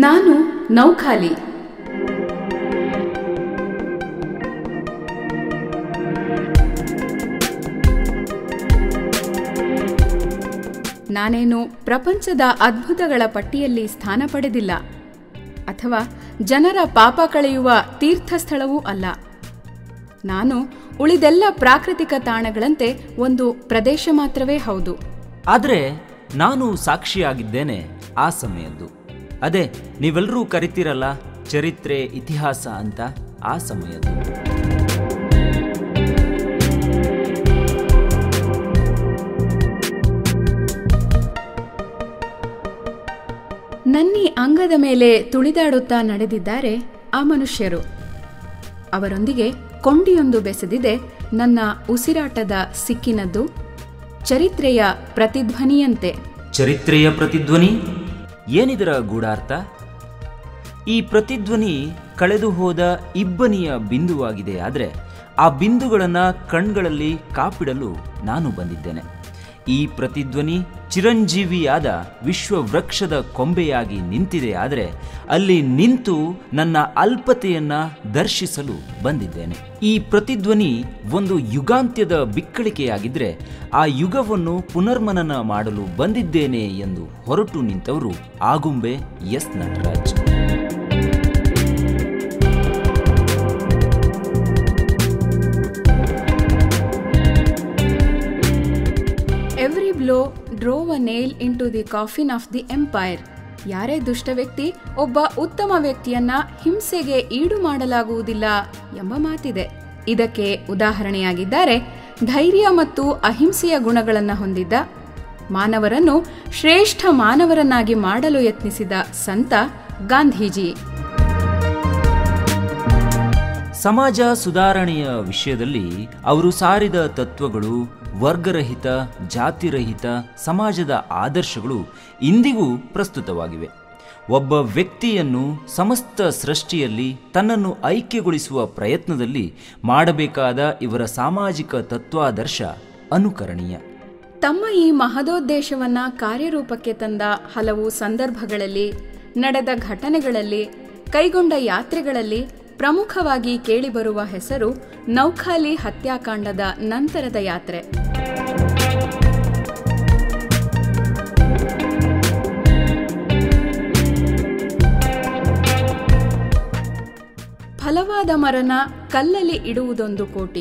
ನಾನು ನೌಖಾಲಿ ನಾನೇನು ಪ್ರಪಂಚದ ಅದ್ಭುತಗಳ ಪಟ್ಟಿಯಲ್ಲಿ ಸ್ಥಾನ ಪಡೆದಿಲ್ಲ ಅಥವಾ ಜನರ ಪಾಪ ಕಳೆಯುವ ತೀರ್ಥಸ್ಥಳವೂ ಅಲ್ಲ ನಾನು ಉಳಿದೆಲ್ಲ ಪ್ರಾಕೃತಿಕ ತಾಣಗಳಂತೆ ಒಂದು ಪ್ರದೇಶ ಮಾತ್ರವೇ ಹೌದು ಆದರೆ ನಾನು ಸಾಕ್ಷಿಯಾಗಿದ್ದೇನೆ ಆ ಸಮಯದ್ದು ಅದೇ ನೀವೆಲ್ಲರೂ ಕರಿತೀರಲ್ಲ ಚರಿತ್ರೆ ಇತಿಹಾಸ ಅಂತ ಆ ಸಮಯದ್ದು ನನ್ನಿ ಅಂಗದ ಮೇಲೆ ತುಳಿದಾಡುತ್ತಾ ನಡೆದಿದ್ದಾರೆ ಆ ಮನುಷ್ಯರು ಅವರೊಂದಿಗೆ ಕೊಂಡಿಯೊಂದು ಬೆಸೆದಿದೆ ನನ್ನ ಉಸಿರಾಟದ ಸಿಕ್ಕಿನದ್ದು ಚರಿತ್ರೆಯ ಪ್ರತಿಧ್ವನಿಯಂತೆ ಚರಿತ್ರೆಯ ಪ್ರತಿಧ್ವನಿ ಏನಿದರ ಗೂಢಾರ್ಥ ಈ ಪ್ರತಿಧ್ವನಿ ಕಳೆದು ಹೋದ ಇಬ್ಬನಿಯ ಬಿಂದುವಾಗಿದೆ ಆದರೆ ಆ ಬಿಂದುಗಳನ್ನು ಕಣ್ಗಳಲ್ಲಿ ಕಾಪಿಡಲು ನಾನು ಬಂದಿದ್ದೇನೆ ಈ ಪ್ರತಿಧ್ವನಿ ಚಿರಂಜೀವಿಯಾದ ವಿಶ್ವವೃಕ್ಷದ ಕೊಂಬೆಯಾಗಿ ನಿಂತಿದೆ ಆದರೆ ಅಲ್ಲಿ ನಿಂತು ನನ್ನ ಅಲ್ಪತೆಯನ್ನ ದರ್ಶಿಸಲು ಬಂದಿದ್ದೇನೆ ಈ ಪ್ರತಿಧ್ವನಿ ಒಂದು ಯುಗಾಂತ್ಯದ ಬಿಕ್ಕಳಿಕೆಯಾಗಿದ್ರೆ ಆ ಯುಗವನ್ನು ಪುನರ್ಮನನ ಮಾಡಲು ಬಂದಿದ್ದೇನೆ ಎಂದು ಹೊರಟು ನಿಂತವರು Agumbe S Nataraj every blow drove a nail into the coffin of the empire ಯಾರೇ ದುಷ್ಟ ವ್ಯಕ್ತಿ ಒಬ್ಬ ಉತ್ತಮ ವ್ಯಕ್ತಿಯನ್ನ ಹಿಂಸೆಗೆ ಈಡು ಮಾಡಲಾಗುವುದಿಲ್ಲ ಎಂಬ ಮಾತಿದೆ ಇದಕ್ಕೆ ಉದಾಹರಣೆಯಾಗಿದ್ದಾರೆ ಧೈರ್ಯ ಮತ್ತು ಅಹಿಂಸೆಯ ಗುಣಗಳನ್ನು ಹೊಂದಿದ್ದ ಮಾನವರನ್ನು ಶ್ರೇಷ್ಠ ಮಾನವರನ್ನಾಗಿ ಮಾಡಲು ಯತ್ನಿಸಿದ ಸಂತ ಗಾಂಧೀಜಿ ಸಮಾಜ ಸುಧಾರಣೆಯ ವಿಷಯದಲ್ಲಿ ಅವರು ಸಾರಿದ ತತ್ವಗಳು ವರ್ಗರಹಿತ ಜಾತಿರಹಿತ ಸಮಾಜದ ಆದರ್ಶಗಳು ಇಂದಿಗೂ ಪ್ರಸ್ತುತವಾಗಿವೆ ಒಬ್ಬ ವ್ಯಕ್ತಿಯನ್ನು ಸಮಸ್ತ ಸೃಷ್ಟಿಯಲ್ಲಿ ತನ್ನನ್ನು ಐಕ್ಯಗೊಳಿಸುವ ಪ್ರಯತ್ನದಲ್ಲಿ ಮಾಡಬೇಕಾದ ಇವರ ಸಾಮಾಜಿಕ ತತ್ವಾದರ್ಶ ಅನುಕರಣೀಯ ತಮ್ಮ ಈ ಮಹದೋದ್ದೇಶವನ್ನ ಕಾರ್ಯರೂಪಕ್ಕೆ ತಂದ ಹಲವು ಸಂದರ್ಭಗಳಲ್ಲಿ ನಡೆದ ಘಟನೆಗಳಲ್ಲಿ ಕೈಗೊಂಡ ಯಾತ್ರೆಗಳಲ್ಲಿ ಪ್ರಮುಖವಾಗಿ ಕೇಳಿಬರುವ ಹೆಸರು ನೌಖಾಲಿ ಹತ್ಯಾಕಾಂಡದ ನಂತರದ ಯಾತ್ರೆ ಫಲವಾದ ಮರನ ಕಲ್ಲಲ್ಲಿ ಇಡುವುದೊಂದು ಕೋಟಿ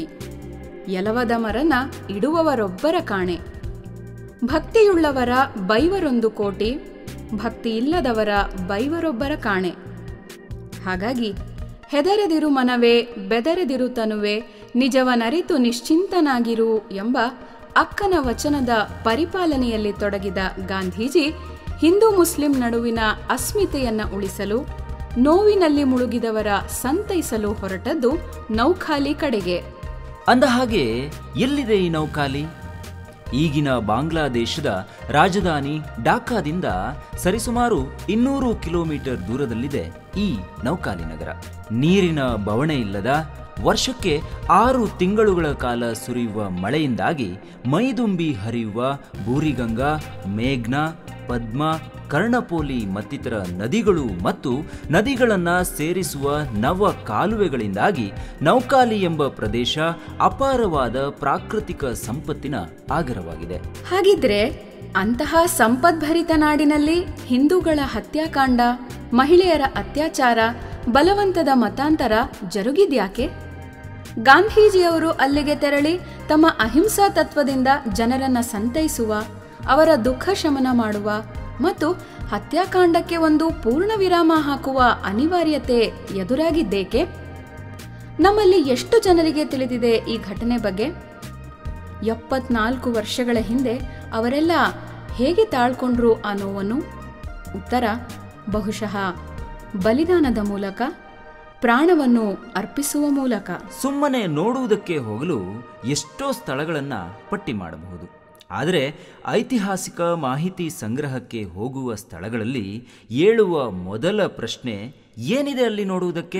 ಎಲವದ ಮರನ ಇಡುವವರೊಬ್ಬರ ಕಾಣೆ ಭಕ್ತಿಯುಳ್ಳವರ ಬೈವರೊಂದು ಕೋಟಿ ಭಕ್ತಿ ಇಲ್ಲದವರ ಬೈವರೊಬ್ಬರ ಕಾಣೆ ಹಾಗಾಗಿ ಹೆದರೆದಿರು ಮನವೇ ಬೆದರೆದಿರು ತನುವೆ ನಿಜವನರಿತು ನಿಶ್ಚಿಂತನಾಗಿರು ಎಂಬ ಅಕ್ಕನ ವಚನದ ಪರಿಪಾಲನೆಯಲ್ಲಿ ತೊಡಗಿದ ಗಾಂಧೀಜಿ ಹಿಂದೂ ಮುಸ್ಲಿಂ ನಡುವಿನ ಅಸ್ಮಿತೆಯನ್ನ ಉಳಿಸಲು ನೋವಿನಲ್ಲಿ ಮುಳುಗಿದವರ ಸಂತೈಸಲು ಹೊರಟದ್ದು ನೌಖಾಲಿ ಕಡೆಗೆ ಅಂದಹಾಗೆ ಎಲ್ಲಿದೆ ಈ ನೌಕಾಲಿ ಈಗಿನ ಬಾಂಗ್ಲಾದೇಶದ ರಾಜಧಾನಿ ಢಾಕಾದಿಂದ ಸರಿಸುಮಾರು ಇನ್ನೂರು ಕಿಲೋಮೀಟರ್ ದೂರದಲ್ಲಿದೆ ಈ ನೌಕಾಲಿ ನಗರ ನೀರಿನ ಬವಣೆ ಇಲ್ಲದ ವರ್ಷಕ್ಕೆ ಆರು ತಿಂಗಳುಗಳ ಕಾಲ ಸುರಿಯುವ ಮಳೆಯಿಂದಾಗಿ ಮೈದುಂಬಿ ಹರಿಯುವ ಬೂರಿಗಂಗಾ ಮೇಘ್ನಾ ಪದ್ಮ ಕರ್ಣಪೋಲಿ ಮತ್ತಿತರ ನದಿಗಳು ಮತ್ತು ನದಿಗಳನ್ನ ಸೇರಿಸುವ ನವ ಕಾಲುವೆಗಳಿಂದಾಗಿ ನೌಕಾಲಿ ಎಂಬ ಪ್ರದೇಶ ಅಪಾರವಾದ ಪ್ರಾಕೃತಿಕ ಸಂಪತ್ತಿನ ಆಗರವಾಗಿದೆ ಹಾಗಿದ್ರೆ ಅಂತಹ ಸಂಪದ್ಭರಿತ ನಾಡಿನಲ್ಲಿ ಹಿಂದೂಗಳ ಹತ್ಯಾಕಾಂಡ ಮಹಿಳೆಯರ ಅತ್ಯಾಚಾರ ಬಲವಂತದ ಮತಾಂತರ ಜರುಗಿದ್ಯಾಕೆ ಗಾಂಧೀಜಿಯವರು ಅಲ್ಲಿಗೆ ತೆರಳಿ ತಮ್ಮ ಅಹಿಂಸಾ ತತ್ವದಿಂದ ಜನರನ್ನ ಸಂತೈಸುವ ಅವರ ದುಃಖ ಶಮನ ಮಾಡುವ ಮತ್ತು ಹತ್ಯಾಕಾಂಡಕ್ಕೆ ಒಂದು ಪೂರ್ಣ ವಿರಾಮ ಹಾಕುವ ಅನಿವಾರ್ಯತೆ ಎದುರಾಗಿದ್ದೇಕೆ ನಮ್ಮಲ್ಲಿ ಎಷ್ಟು ಜನರಿಗೆ ತಿಳಿದಿದೆ ಈ ಘಟನೆ ಬಗ್ಗೆ ಎಪ್ಪತ್ನಾಲ್ಕು ವರ್ಷಗಳ ಹಿಂದೆ ಅವರೆಲ್ಲ ಹೇಗೆ ತಾಳ್ಕೊಂಡ್ರು ಆ ನೋವನ್ನು ಉತ್ತರ ಬಹುಶಃ ಬಲಿದಾನದ ಮೂಲಕ ಪ್ರಾಣವನ್ನು ಅರ್ಪಿಸುವ ಮೂಲಕ ಸುಮ್ಮನೆ ನೋಡುವುದಕ್ಕೆ ಹೋಗಲು ಎಷ್ಟೋ ಸ್ಥಳಗಳನ್ನು ಪಟ್ಟಿ ಮಾಡಬಹುದು ಆದರೆ ಐತಿಹಾಸಿಕ ಮಾಹಿತಿ ಸಂಗ್ರಹಕ್ಕೆ ಹೋಗುವ ಸ್ಥಳಗಳಲ್ಲಿ ಏಳುವ ಮೊದಲ ಪ್ರಶ್ನೆ ಏನಿದೆ ಅಲ್ಲಿ ನೋಡುವುದಕ್ಕೆ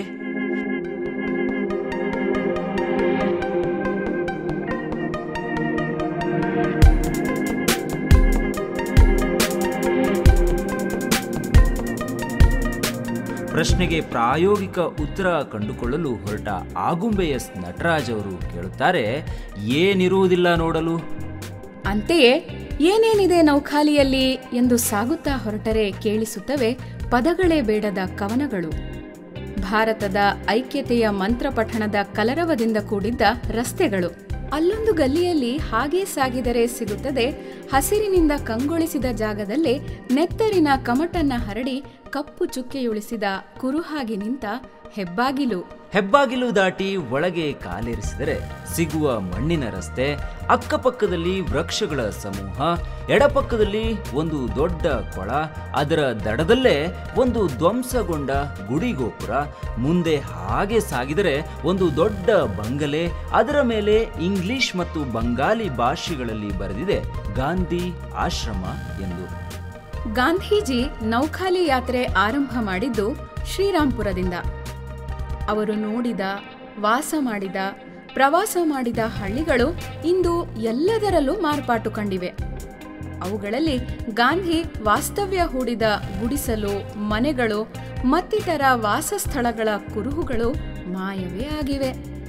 ಪ್ರಶ್ನೆಗೆ ಪ್ರಾಯೋಗಿಕ ಉತ್ತರ ಕಂಡುಕೊಳ್ಳಲು ಹೊರಟ ಆಗುಂಬೆಯ ನಟರಾಜ್ ಅವರು ಕೇಳುತ್ತಾರೆ ಏನಿರುವುದಿಲ್ಲ ನೋಡಲು ಅಂತೆಯೇ ಏನೇನಿದೆ ನೌಖಾಲಿಯಲ್ಲಿ ಎಂದು ಸಾಗುತ್ತಾ ಹೊರಟರೆ ಕೇಳಿಸುತ್ತವೆ ಪದಗಳೇ ಬೇಡದ ಕವನಗಳು ಭಾರತದ ಐಕ್ಯತೆಯ ಮಂತ್ರ ಪಠಣದ ಕಲರವದಿಂದ ಕೂಡಿದ್ದ ರಸ್ತೆಗಳು ಅಲ್ಲೊಂದು ಗಲ್ಲಿಯಲ್ಲಿ ಹಾಗೇ ಸಾಗಿದರೆ ಸಿಗುತ್ತದೆ ಹಸಿರಿನಿಂದ ಕಂಗೊಳಿಸಿದ ಜಾಗದಲ್ಲೇ ನೆತ್ತರಿನ ಕಮಟನ್ನ ಹರಡಿ ಕಪ್ಪು ಚುಕ್ಕೆಯುಳಿಸಿದ ಕುರುಹಾಗಿ ನಿಂತ ಹೆಬ್ಬಾಗಿಲು ಹೆಬ್ಬಾಗಿಲು ದಾಟಿ ಒಳಗೆ ಕಾಲೇರಿಸಿದರೆ ಸಿಗುವ ಮಣ್ಣಿನ ರಸ್ತೆ ಅಕ್ಕಪಕ್ಕದಲ್ಲಿ ವೃಕ್ಷಗಳ ಸಮೂಹ ಎಡಪಕ್ಕದಲ್ಲಿ ಒಂದು ದೊಡ್ಡ ಕೊಳ ಅದರ ದಡದಲ್ಲೇ ಒಂದು ಧ್ವಂಸಗೊಂಡ ಗುಡಿ ಗೋಪುರ ಮುಂದೆ ಹಾಗೆ ಸಾಗಿದರೆ ಒಂದು ದೊಡ್ಡ ಬಂಗಲೆ ಅದರ ಮೇಲೆ ಇಂಗ್ಲಿಷ್ ಮತ್ತು ಬಂಗಾಲಿ ಭಾಷೆಗಳಲ್ಲಿ ಬರೆದಿದೆ ಗಾಂಧಿ ಆಶ್ರಮ ಎಂದು ಗಾಂಧೀಜಿ ನೌಖಾಲಿ ಯಾತ್ರೆ ಆರಂಭ ಮಾಡಿದ್ದು ಶ್ರೀರಾಂಪುರದಿಂದ ಅವರು ನೋಡಿದ ವಾಸ ಮಾಡಿದ ಪ್ರವಾಸ ಮಾಡಿದ ಹಳ್ಳಿಗಳು ಇಂದು ಎಲ್ಲದರಲ್ಲೂ ಮಾರ್ಪಾಟು ಕಂಡಿವೆ ಅವುಗಳಲ್ಲಿ ಗಾಂಧಿ ವಾಸ್ತವ್ಯ ಹೂಡಿದ ಗುಡಿಸಲು ಮನೆಗಳು ಮತ್ತಿತರ ವಾಸಸ್ಥಳಗಳ ಕುರುಹುಗಳು ಮಾಯವೇ ಆಗಿವೆ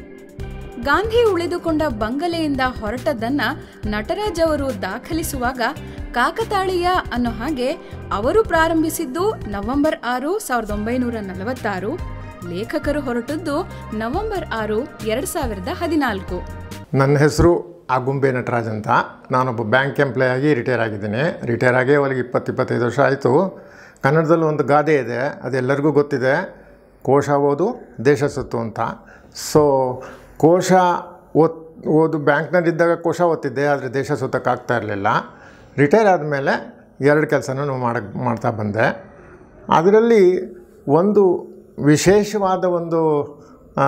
ಗಾಂಧಿ ಉಳಿದುಕೊಂಡ ಬಂಗಲೆಯಿಂದ ಹೊರಟದ್ದನ್ನ ನಟರಾಜ್ ಅವರು ದಾಖಲಿಸುವಾಗ ಕಾಕತಾಳೀಯ ಅನ್ನೋ ಹಾಗೆ ಅವರು ಪ್ರಾರಂಭಿಸಿದ್ದು ನವೆಂಬರ್ ಆರು ಸಾವಿರದ ಒಂಬೈನೂರ ನಲವತ್ತಾರು ಲೇಖಕರು ಹೊರಟದ್ದು ನವೆಂಬರ್ ಆರು ಎರಡ್ ಸಾವಿರದ ಹದಿನಾಲ್ಕು ನನ್ನ ಹೆಸರು ಆಗುಂಬೆ ನಟರಾಜ್ ಅಂತ ನಾನೊಬ್ಬ ಬ್ಯಾಂಕ್ ಎಂಪ್ಲಾಯ್ ಆಗಿ ರಿಟೈರ್ ಆಗಿದ್ದೀನಿ ರಿಟೈರ್ ಆಗಿ ಅವಳಿಗೆ ಇಪ್ಪತ್ತು ಇಪ್ಪತ್ತೈದು ವರ್ಷ ಆಯಿತು ಕನ್ನಡದಲ್ಲಿ ಒಂದು ಗಾದೆ ಇದೆ ಅದೆಲ್ಲರಿಗೂ ಗೊತ್ತಿದೆ ಕೋಶ ಓದು ದೇಶ ಸುತ್ತು ಅಂತ ಸೊ ಕೋಶ ಓದ್ ಓದು ಬ್ಯಾಂಕ್ನಲ್ಲಿದ್ದಾಗ ಕೋಶ ಓದ್ತಿದ್ದೆ ಆದರೆ ದೇಶ ಸುತ್ತಕ್ಕಾಗ್ತಾ ಇರಲಿಲ್ಲ ರಿಟೈರ್ ಆದಮೇಲೆ ಎರಡು ಕೆಲಸನೂ ಮಾಡಕ್ಕೆ ಮಾಡ್ತಾ ಬಂದೆ ಅದರಲ್ಲಿ ಒಂದು ವಿಶೇಷವಾದ ಒಂದು ಆ,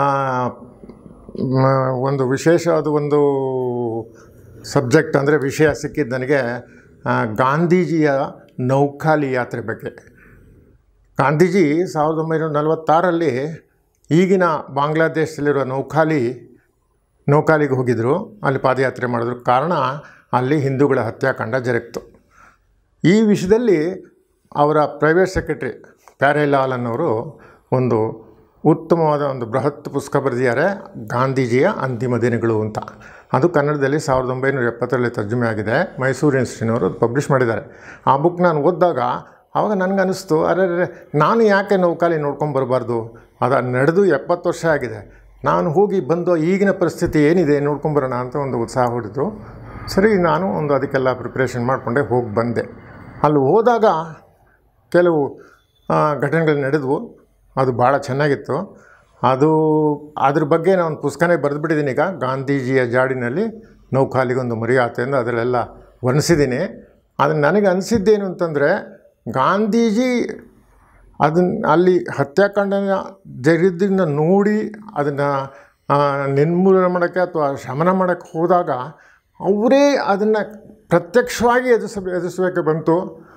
ಮ- ಒಂದು ವಿಶೇಷವಾದ ಒಂದು ಸಬ್ಜೆಕ್ಟ್ ಅಂದರೆ ವಿಷಯ ಸಿಕ್ಕಿದ್ದು ನನಗೆ ಆ, ಗಾಂಧೀಜಿಯ ನೌಖಾಲಿ ಯಾತ್ರೆ ಬಗ್ಗೆ ಗಾಂಧೀಜಿ ಸಾವಿರದ ಒಂಬೈನೂರ ನಲವತ್ತಾರಲ್ಲಿ ಈಗಿನ ಬಾಂಗ್ಲಾದೇಶದಲ್ಲಿರುವ ನೌಖಾಲಿ ನೌಖಾಲಿಗೆ ಹೋಗಿದ್ದರು ಅಲ್ಲಿ ಪಾದಯಾತ್ರೆ ಮಾಡಿದ್ರು ಕಾರಣ ಅಲ್ಲಿ ಹಿಂದೂಗಳ ಹತ್ಯಾಕಾಂಡ ಜರುಗಿತು ಈ ವಿಷಯದಲ್ಲಿ ಅವರ ಪ್ರೈವೇಟ್ ಸೆಕ್ರೆಟರಿ ಪ್ಯಾರೇಲಾಲ್ ಅನ್ನೋರು ಒಂದು ಉತ್ತಮವಾದ ಒಂದು ಬೃಹತ್ ಪುಸ್ತಕ ಬರೆದಿದ್ದಾರೆ ಗಾಂಧೀಜಿಯ ಅಂತಿಮ ದಿನಗಳು ಅಂತ ಅದು ಕನ್ನಡದಲ್ಲಿ ಸಾವಿರದ ಒಂಬೈನೂರ ಎಪ್ಪತ್ತರಲ್ಲಿ ತರ್ಜುಮೆ ಆಗಿದೆ ಮೈಸೂರು ಇನ್ಸ್ಟಿಟ್ಯೂನವರು ಅದು ಪಬ್ಲಿಷ್ ಮಾಡಿದ್ದಾರೆ ಆ ಬುಕ್ ನಾನು ಓದಿದಾಗ ಆವಾಗ ನನಗನ್ನಿಸ್ತು ಅರೆ ನಾನು ಯಾಕೆ ನೌಕಾಲಿ ನೋಡ್ಕೊಂಡು ಬರಬಾರ್ದು ಅದು ನಡೆದು ಎಪ್ಪತ್ತು ವರ್ಷ ಆಗಿದೆ ನಾನು ಹೋಗಿ ಬಂದು ಈಗಿನ ಪರಿಸ್ಥಿತಿ ಏನಿದೆ ನೋಡ್ಕೊಂಬರೋಣ ಅಂತ ಒಂದು ಉತ್ಸಾಹ ಹೊಡಿತು ಸರಿ ನಾನು ಒಂದು ಅದಕ್ಕೆಲ್ಲ ಪ್ರಿಪ್ರೇಷನ್ ಮಾಡಿಕೊಂಡೆ ಹೋಗಿ ಬಂದೆ ಅಲ್ಲಿ ಹೋದಾಗ ಕೆಲವು ಆ, ಘಟನೆಗಳು ನಡೆದವು ಅದು ಭಾಳ ಚೆನ್ನಾಗಿತ್ತು ಅದು ಅದ್ರ ಬಗ್ಗೆ ನಾನು ಒಂದು ಪುಸ್ತಕನೇ ಬರೆದುಬಿಟ್ಟಿದ್ದೀನಿ ಈಗ ಗಾಂಧೀಜಿಯ ಜಾಡಿನಲ್ಲಿ ನೌಖಾಲಿಗೊಂದು ಮರಿಯಾತೆ ಅಂತ ಅದರಲ್ಲೆಲ್ಲ ವರ್ಣಿಸಿದ್ದೀನಿ ಅದು ನನಗೆ ಅನಿಸಿದ್ದೇನು ಅಂತಂದರೆ ಗಾಂಧೀಜಿ ಅದನ್ನ ಅಲ್ಲಿ ಹತ್ಯಾಕಾಂಡನ ಜರಿದನ್ನ ನೋಡಿ ಅದನ್ನು ನಿರ್ಮೂಲನೆ ಮಾಡೋಕ್ಕೆ ಅಥವಾ ಶಮನ ಮಾಡೋಕ್ಕೆ ಹೋದಾಗ ಅವರೇ ಅದನ್ನು ಪ್ರತ್ಯಕ್ಷವಾಗಿ ಎದುರಿಸ ಎದುರಿಸಬೇಕು ಬಂತು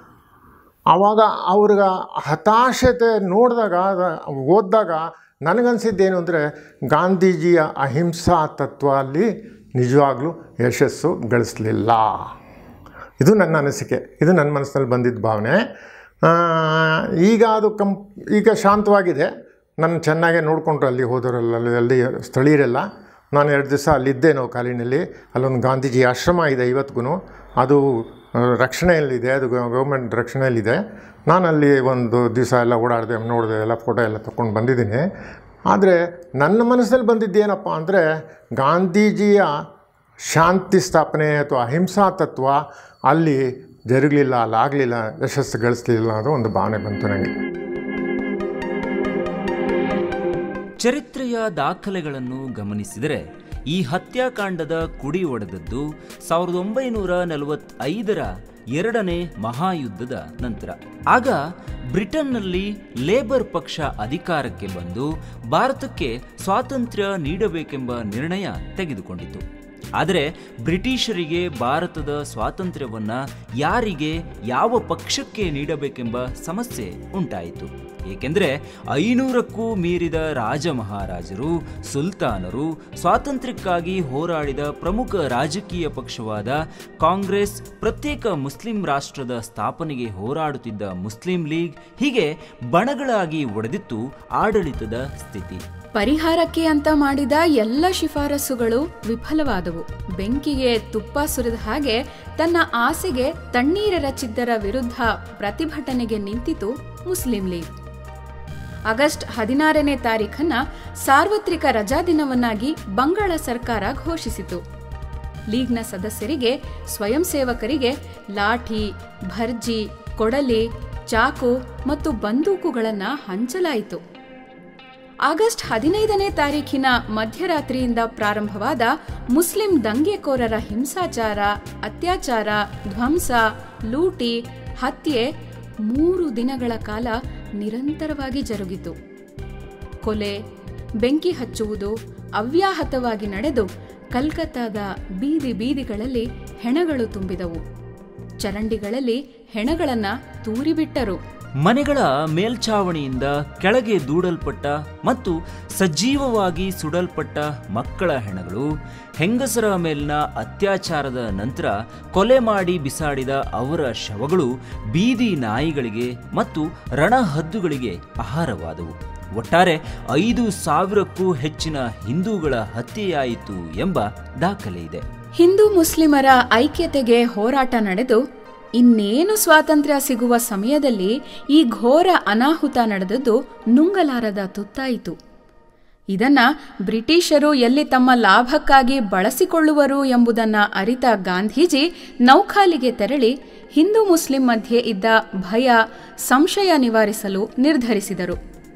ಆವಾಗ ಅವ್ರಿಗೆ ಹತಾಶತೆ ನೋಡಿದಾಗ ಅದ- ಓದಿದಾಗ ನನಗನ್ಸಿದ್ದೇನು ಅಂದರೆ ಗಾಂಧೀಜಿಯ ಅಹಿಂಸಾ ತತ್ವ ಅಲ್ಲಿ ನಿಜವಾಗ್ಲೂ ಯಶಸ್ಸು ಗಳಿಸಲಿಲ್ಲ ಇದು ನನ್ನ ಅನಿಸಿಕೆ ಇದು ನನ್ನ ಮನಸ್ಸಿನಲ್ಲಿ ಬಂದಿದ್ದ ಭಾವನೆ ಆ, ಈಗ ಅದು ಕಂ ಈಗ ಶಾಂತವಾಗಿದೆ ನನ್ನ ಚೆನ್ನಾಗೇ ನೋಡಿಕೊಂಡ್ರು ಅಲ್ಲಿ ಹೋದವರೆಲ್ಲ ಅಲ್ಲಿ ಅಲ್ಲಿ ಸ್ಥಳೀಯರೆಲ್ಲ ನಾನು ಎರಡು ದಿವಸ ಅಲ್ಲಿದ್ದೆ ನಾವು ಕಾಲಿನಲ್ಲಿ ಅಲ್ಲೊಂದು ಗಾಂಧೀಜಿ ಆಶ್ರಮ ಇದೆ ಇವತ್ತಿಗೂ ಅದು ಆ, ರಕ್ಷಣೆಯಲ್ಲಿದೆ ಅದು ಗೌರ್ಮೆಂಟ್ ರಕ್ಷಣೆಯಲ್ಲಿದೆ ನಾನು ಅಲ್ಲಿ ಒಂದು ದಿವಸ ಎಲ್ಲ ಓಡಾಡಿದೆ ನೋಡಿದೆ ಎಲ್ಲ ಫೋಟೋ ಎಲ್ಲ ತೊಗೊಂಡು ಬಂದಿದ್ದೀನಿ ಆದರೆ ನನ್ನ ಮನಸ್ಸಲ್ಲಿ ಬಂದಿದ್ದೇನಪ್ಪ ಅಂದರೆ ಗಾಂಧೀಜಿಯ ಶಾಂತಿ ಸ್ಥಾಪನೆ ಅಥವಾ ಅಹಿಂಸಾ ತತ್ವ ಅಲ್ಲಿ ಜರುಗಲಿಲ್ಲ ಅಲ್ಲಾಗಲಿಲ್ಲ ಯಶಸ್ಸು ಗಳಿಸಲಿಲ್ಲ ಅನ್ನೋದು ಒಂದು ಭಾವನೆ ಬಂತು ನನಗೆ ಚರಿತ್ರೆಯ ದಾಖಲೆಗಳನ್ನು ಗಮನಿಸಿದರೆ ಈ ಹತ್ಯಾಕಾಂಡದ ಕುಡಿ ಒಡೆದದ್ದು ಸಾವಿರದ ಒಂಬೈನೂರ ನಲವತ್ತೈದರ ಎರಡನೇ ಮಹಾಯುದ್ಧದ ನಂತರ ಆಗ ಬ್ರಿಟನ್ನಲ್ಲಿ ಲೇಬರ್ ಪಕ್ಷ ಅಧಿಕಾರಕ್ಕೆ ಬಂದು ಭಾರತಕ್ಕೆ ಸ್ವಾತಂತ್ರ್ಯ ನೀಡಬೇಕೆಂಬ ನಿರ್ಣಯ ತೆಗೆದುಕೊಂಡಿತು ಆದರೆ ಬ್ರಿಟಿಷರಿಗೆ ಭಾರತದ ಸ್ವಾತಂತ್ರ್ಯವನ್ನ ಯಾರಿಗೆ ಯಾವ ಪಕ್ಷಕ್ಕೆ ನೀಡಬೇಕೆಂಬ ಸಮಸ್ಯೆ ಉಂಟಾಯಿತು ಏಕೆಂದರೆ ಐನೂರಕ್ಕೂ ಮೀರಿದ ರಾಜ ಮಹಾರಾಜರು ಸುಲ್ತಾನರು ಸ್ವಾತಂತ್ರ್ಯಕ್ಕಾಗಿ ಹೋರಾಡಿದ ಪ್ರಮುಖ ರಾಜಕೀಯ ಪಕ್ಷವಾದ ಕಾಂಗ್ರೆಸ್ ಪ್ರತ್ಯೇಕ ಮುಸ್ಲಿಂ ರಾಷ್ಟ್ರದ ಸ್ಥಾಪನೆಗೆ ಹೋರಾಡುತ್ತಿದ್ದ ಮುಸ್ಲಿಂ ಲೀಗ್ ಹೀಗೆ ಬಣಗಳಾಗಿ ಒಡೆದಿತ್ತು ಆಡಳಿತದ ಸ್ಥಿತಿ ಪರಿಹಾರಕ್ಕೆ ಅಂತ ಮಾಡಿದ ಎಲ್ಲ ಶಿಫಾರಸುಗಳು ವಿಫಲವಾದವು ಬೆಂಕಿಗೆ ತುಪ್ಪ ಸುರಿದ ಹಾಗೆ ತನ್ನ ಆಸೆಗೆ ತಣ್ಣೀರೆರಚಿದ್ದರ ವಿರುದ್ಧ ಪ್ರತಿಭಟನೆಗೆ ನಿಂತಿತು ಮುಸ್ಲಿಂ ಲೀಗ್ ಆಗಸ್ಟ್ ಹದಿನಾರನೇ ತಾರೀಖನ್ನ ಸಾರ್ವತ್ರಿಕ ರಜಾದಿನವನ್ನಾಗಿ ಬಂಗಾಳ ಸರ್ಕಾರ ಘೋಷಿಸಿತು ಲೀಗ್ನ ಸದಸ್ಯರಿಗೆ ಸ್ವಯಂ ಸೇವಕರಿಗೆ ಲಾಠಿ ಭರ್ಜಿ ಕೊಡಲಿ ಚಾಕು ಮತ್ತು ಬಂದೂಕುಗಳನ್ನು ಹಂಚಲಾಯಿತು ಆಗಸ್ಟ್ ಹದಿನೈದನೇ ತಾರೀಖಿನ ಮಧ್ಯರಾತ್ರಿಯಿಂದ ಪ್ರಾರಂಭವಾದ ಮುಸ್ಲಿಂ ದಂಗೆಕೋರರ ಹಿಂಸಾಚಾರ ಅತ್ಯಾಚಾರ ಧ್ವಂಸ ಲೂಟಿ ಹತ್ಯೆ ಮೂರು ದಿನಗಳ ಕಾಲ ನಿರಂತರವಾಗಿ ಜರುಗಿತು ಕೊಲೆ ಬೆಂಕಿ ಹಚ್ಚುವುದು ಅವ್ಯಾಹತವಾಗಿ ನಡೆದು ಕಲ್ಕತ್ತಾದ ಬೀದಿ ಬೀದಿಗಳಲ್ಲಿ ಹೆಣಗಳು ತುಂಬಿದವು ಚರಂಡಿಗಳಲ್ಲಿ ಹೆಣಗಳನ್ನ ತೂರಿಬಿಟ್ಟರು ಮನೆಗಳ ಮೇಲ್ಛಾವಣಿಯಿಂದ ಕೆಳಗೆ ದೂಡಲ್ಪಟ್ಟ ಮತ್ತು ಸಜೀವವಾಗಿ ಸುಡಲ್ಪಟ್ಟ ಮಕ್ಕಳ ಹೆಣಗಳು ಹೆಂಗಸರ ಮೇಲಿನ ಅತ್ಯಾಚಾರದ ನಂತರ ಕೊಲೆ ಮಾಡಿ ಬಿಸಾಡಿದ ಅವರ ಶವಗಳು ಬೀದಿ ನಾಯಿಗಳಿಗೆ ಮತ್ತು ರಣಹದ್ದುಗಳಿಗೆ ಆಹಾರವಾದವು ಒಟ್ಟಾರೆ ಐದು ಸಾವಿರಕ್ಕೂ ಹೆಚ್ಚಿನ ಹಿಂದೂಗಳ ಹತ್ಯೆಯಾಯಿತು ಎಂಬ ದಾಖಲೆ ಇದೆ ಹಿಂದೂ ಮುಸ್ಲಿಮರ ಐಕ್ಯತೆಗೆ ಹೋರಾಟ ನಡೆದು ಇನ್ನೇನು ಸ್ವಾತಂತ್ರ್ಯ ಸಿಗುವ ಸಮಯದಲ್ಲಿ ಈ ಘೋರ ಅನಾಹುತ ನಡೆದದ್ದು ನುಂಗಲಾರದ ತುತ್ತಾಯಿತು ಇದನ್ನ ಬ್ರಿಟಿಷರು ಎಲ್ಲಿ ತಮ್ಮ ಲಾಭಕ್ಕಾಗಿ ಬಳಸಿಕೊಳ್ಳುವರು ಎಂಬುದನ್ನ ಅರಿತ ಗಾಂಧೀಜಿ ನೌಖಾಲಿಗೆ ತೆರಳಿ ಹಿಂದೂ ಮುಸ್ಲಿಂ ಮಧ್ಯೆ ಇದ್ದ ಭಯ ಸಂಶಯ ನಿವಾರಿಸಲು ನಿರ್ಧರಿಸಿದರು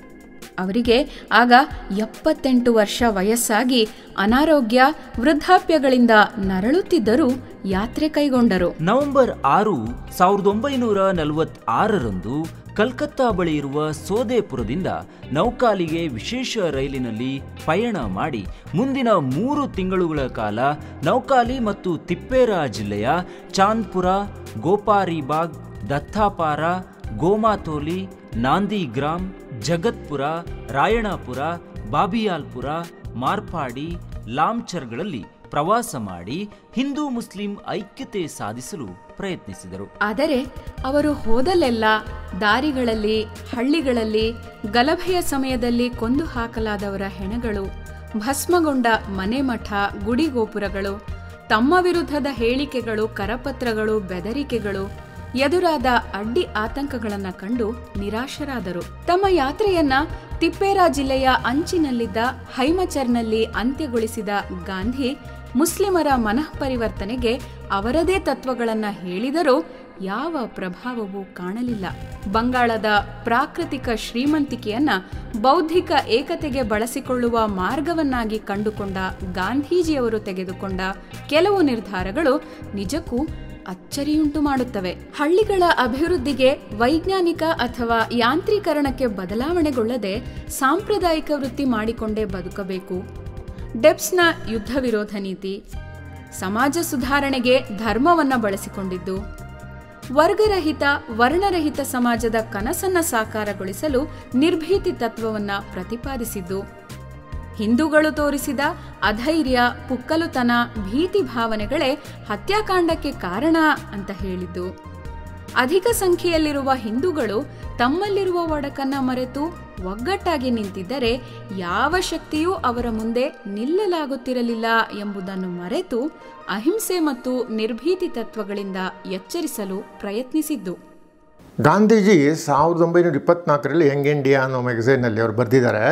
ಅವರಿಗೆ ಆಗ ಎಪ್ಪತ್ತೆಂಟು ವರ್ಷ ವಯಸ್ಸಾಗಿ ಅನಾರೋಗ್ಯ ವೃದ್ಧಾಪ್ಯಗಳಿಂದ ನರಳುತ್ತಿದ್ದರೂ ಯಾತ್ರೆ ಕೈಗೊಂಡರು ನವೆಂಬರ್ ಆರು ಸಾವಿರದ ಒಂಬೈನೂರ ನಲವತ್ತಾರರಂದು ಕಲ್ಕತ್ತಾ ಬಳಿ ಇರುವ ಸೋದೇಪುರದಿಂದ ನೌಕಾಲಿಗೆ ವಿಶೇಷ ರೈಲಿನಲ್ಲಿ ಪಯಣ ಮಾಡಿ ಮುಂದಿನ ಮೂರು ತಿಂಗಳುಗಳ ಕಾಲ ನೌಕಾಲಿ ಮತ್ತು ತಿಪ್ಪೇರಾ ಜಿಲ್ಲೆಯ ಚಾಂದ್ಪುರ ಗೋಪಾರಿಬಾಗ್ ದತ್ತಾಪಾರ ಗೋಮಾತೋಲಿ ನಾಂದಿಗ್ರಾಮ್ ಜಗತ್ಪುರ ರಾಯಣಾಪುರ ಬಾಬಿಯಾಲ್ಪುರ ಮಾರ್ಪಾಡಿ ಲಾಂಚರ್ಗಳಲ್ಲಿ ಪ್ರವಾಸ ಮಾಡಿ ಹಿಂದೂ ಮುಸ್ಲಿಂ ಐಕ್ಯತೆ ಸಾಧಿಸಲು ಪ್ರಯತ್ನಿಸಿದರು ಆದರೆ ಅವರು ಹೋದಲ್ಲೆಲ್ಲ ದಾರಿಗಳಲ್ಲಿ ಹಳ್ಳಿಗಳಲ್ಲಿ ಗಲಭೆಯ ಸಮಯದಲ್ಲಿ ಕೊಂದು ಹಾಕಲಾದವರ ಹೆಣಗಳು ಭಸ್ಮಗೊಂಡ ಮನೆಮಠ ಗುಡಿಗೋಪುರಗಳು ತಮ್ಮ ವಿರುದ್ಧದ ಹೇಳಿಕೆಗಳು ಕರಪತ್ರಗಳು ಬೆದರಿಕೆಗಳು ಎದುರಾದ ಅಡ್ಡಿ ಆತಂಕಗಳನ್ನು ಕಂಡು ನಿರಾಶರಾದರು ತಮ್ಮ ಯಾತ್ರೆಯನ್ನ ತಿಪ್ಪೇರಾ ಜಿಲ್ಲೆಯ ಅಂಚಿನಲ್ಲಿದ್ದ ಹೈಮಚರ್ನಲ್ಲಿ ಅಂತ್ಯಗೊಳಿಸಿದ ಗಾಂಧಿ ಮುಸ್ಲಿಮರ ಮನಃಪರಿವರ್ತನೆಗೆ ಅವರದೇ ತತ್ವಗಳನ್ನು ಹೇಳಿದರೂ ಯಾವ ಪ್ರಭಾವವೂ ಕಾಣಲಿಲ್ಲ ಬಂಗಾಳದ ಪ್ರಾಕೃತಿಕ ಶ್ರೀಮಂತಿಕೆಯನ್ನ ಬೌದ್ಧಿಕ ಏಕತೆಗೆ ಬಳಸಿಕೊಳ್ಳುವ ಮಾರ್ಗವನ್ನಾಗಿ ಕಂಡುಕೊಂಡ ಗಾಂಧೀಜಿಯವರು ತೆಗೆದುಕೊಂಡ ಕೆಲವು ನಿರ್ಧಾರಗಳು ನಿಜಕ್ಕೂ ಅಚ್ಚರಿಯುಂಟು ಮಾಡುತ್ತವೆ ಹಳ್ಳಿಗಳ ಅಭಿವೃದ್ಧಿಗೆ ವೈಜ್ಞಾನಿಕ ಅಥವಾ ಯಾಂತ್ರೀಕರಣಕ್ಕೆ ಬದಲಾವಣೆಗೊಳ್ಳದೆ ಸಾಂಪ್ರದಾಯಿಕ ವೃತ್ತಿ ಮಾಡಿಕೊಂಡೇ ಬದುಕಬೇಕು ಡೆಬ್ಸ್ನ ಯುದ್ಧ ವಿರೋಧ ನೀತಿ ಸಮಾಜ ಸುಧಾರಣೆಗೆ ಧರ್ಮವನ್ನ ಬಳಸಿಕೊಂಡಿದ್ದು ವರ್ಗರಹಿತ ವರ್ಣರಹಿತ ಸಮಾಜದ ಕನಸನ್ನ ಸಾಕಾರಗೊಳಿಸಲು ನಿರ್ಭೀತಿ ತತ್ವವನ್ನ ಪ್ರತಿಪಾದಿಸಿದ್ದು ಹಿಂದೂಗಳು ತೋರಿಸಿದ ಅಧೈರ್ಯ ಪುಕ್ಕಲುತನ ಭೀತಿ ಭಾವನೆಗಳೇ ಹತ್ಯಾಕಾಂಡಕ್ಕೆ ಕಾರಣ ಅಂತ ಹೇಳಿದ್ದು ಅಧಿಕ ಸಂಖ್ಯೆಯಲ್ಲಿರುವ ಹಿಂದೂಗಳು ತಮ್ಮಲ್ಲಿರುವ ಒಡಕನ್ನ ಮರೆತು ಒಗ್ಗಟ್ಟಾಗಿ ನಿಂತಿದ್ದರೆ ಯಾವ ಶಕ್ತಿಯೂ ಅವರ ಮುಂದೆ ನಿಲ್ಲಲಾಗುತ್ತಿರಲಿಲ್ಲ ಎಂಬುದನ್ನು ಮರೆತು ಅಹಿಂಸೆ ಮತ್ತು ನಿರ್ಭೀತಿ ತತ್ವಗಳಿಂದ ಎಚ್ಚರಿಸಲು ಪ್ರಯತ್ನಿಸಿದ್ದು ಗಾಂಧೀಜಿ ಸಾವಿರದ ಒಂಬೈನೂರ ಇಪ್ಪತ್ನಾಲ್ಕರಲ್ಲಿ ಯಂಗ್ ಇಂಡಿಯಾ ಅನ್ನೋ ಮ್ಯಾಗಝೈನಲ್ಲಿ ಅವರು ಬರೆದಿದ್ದಾರೆ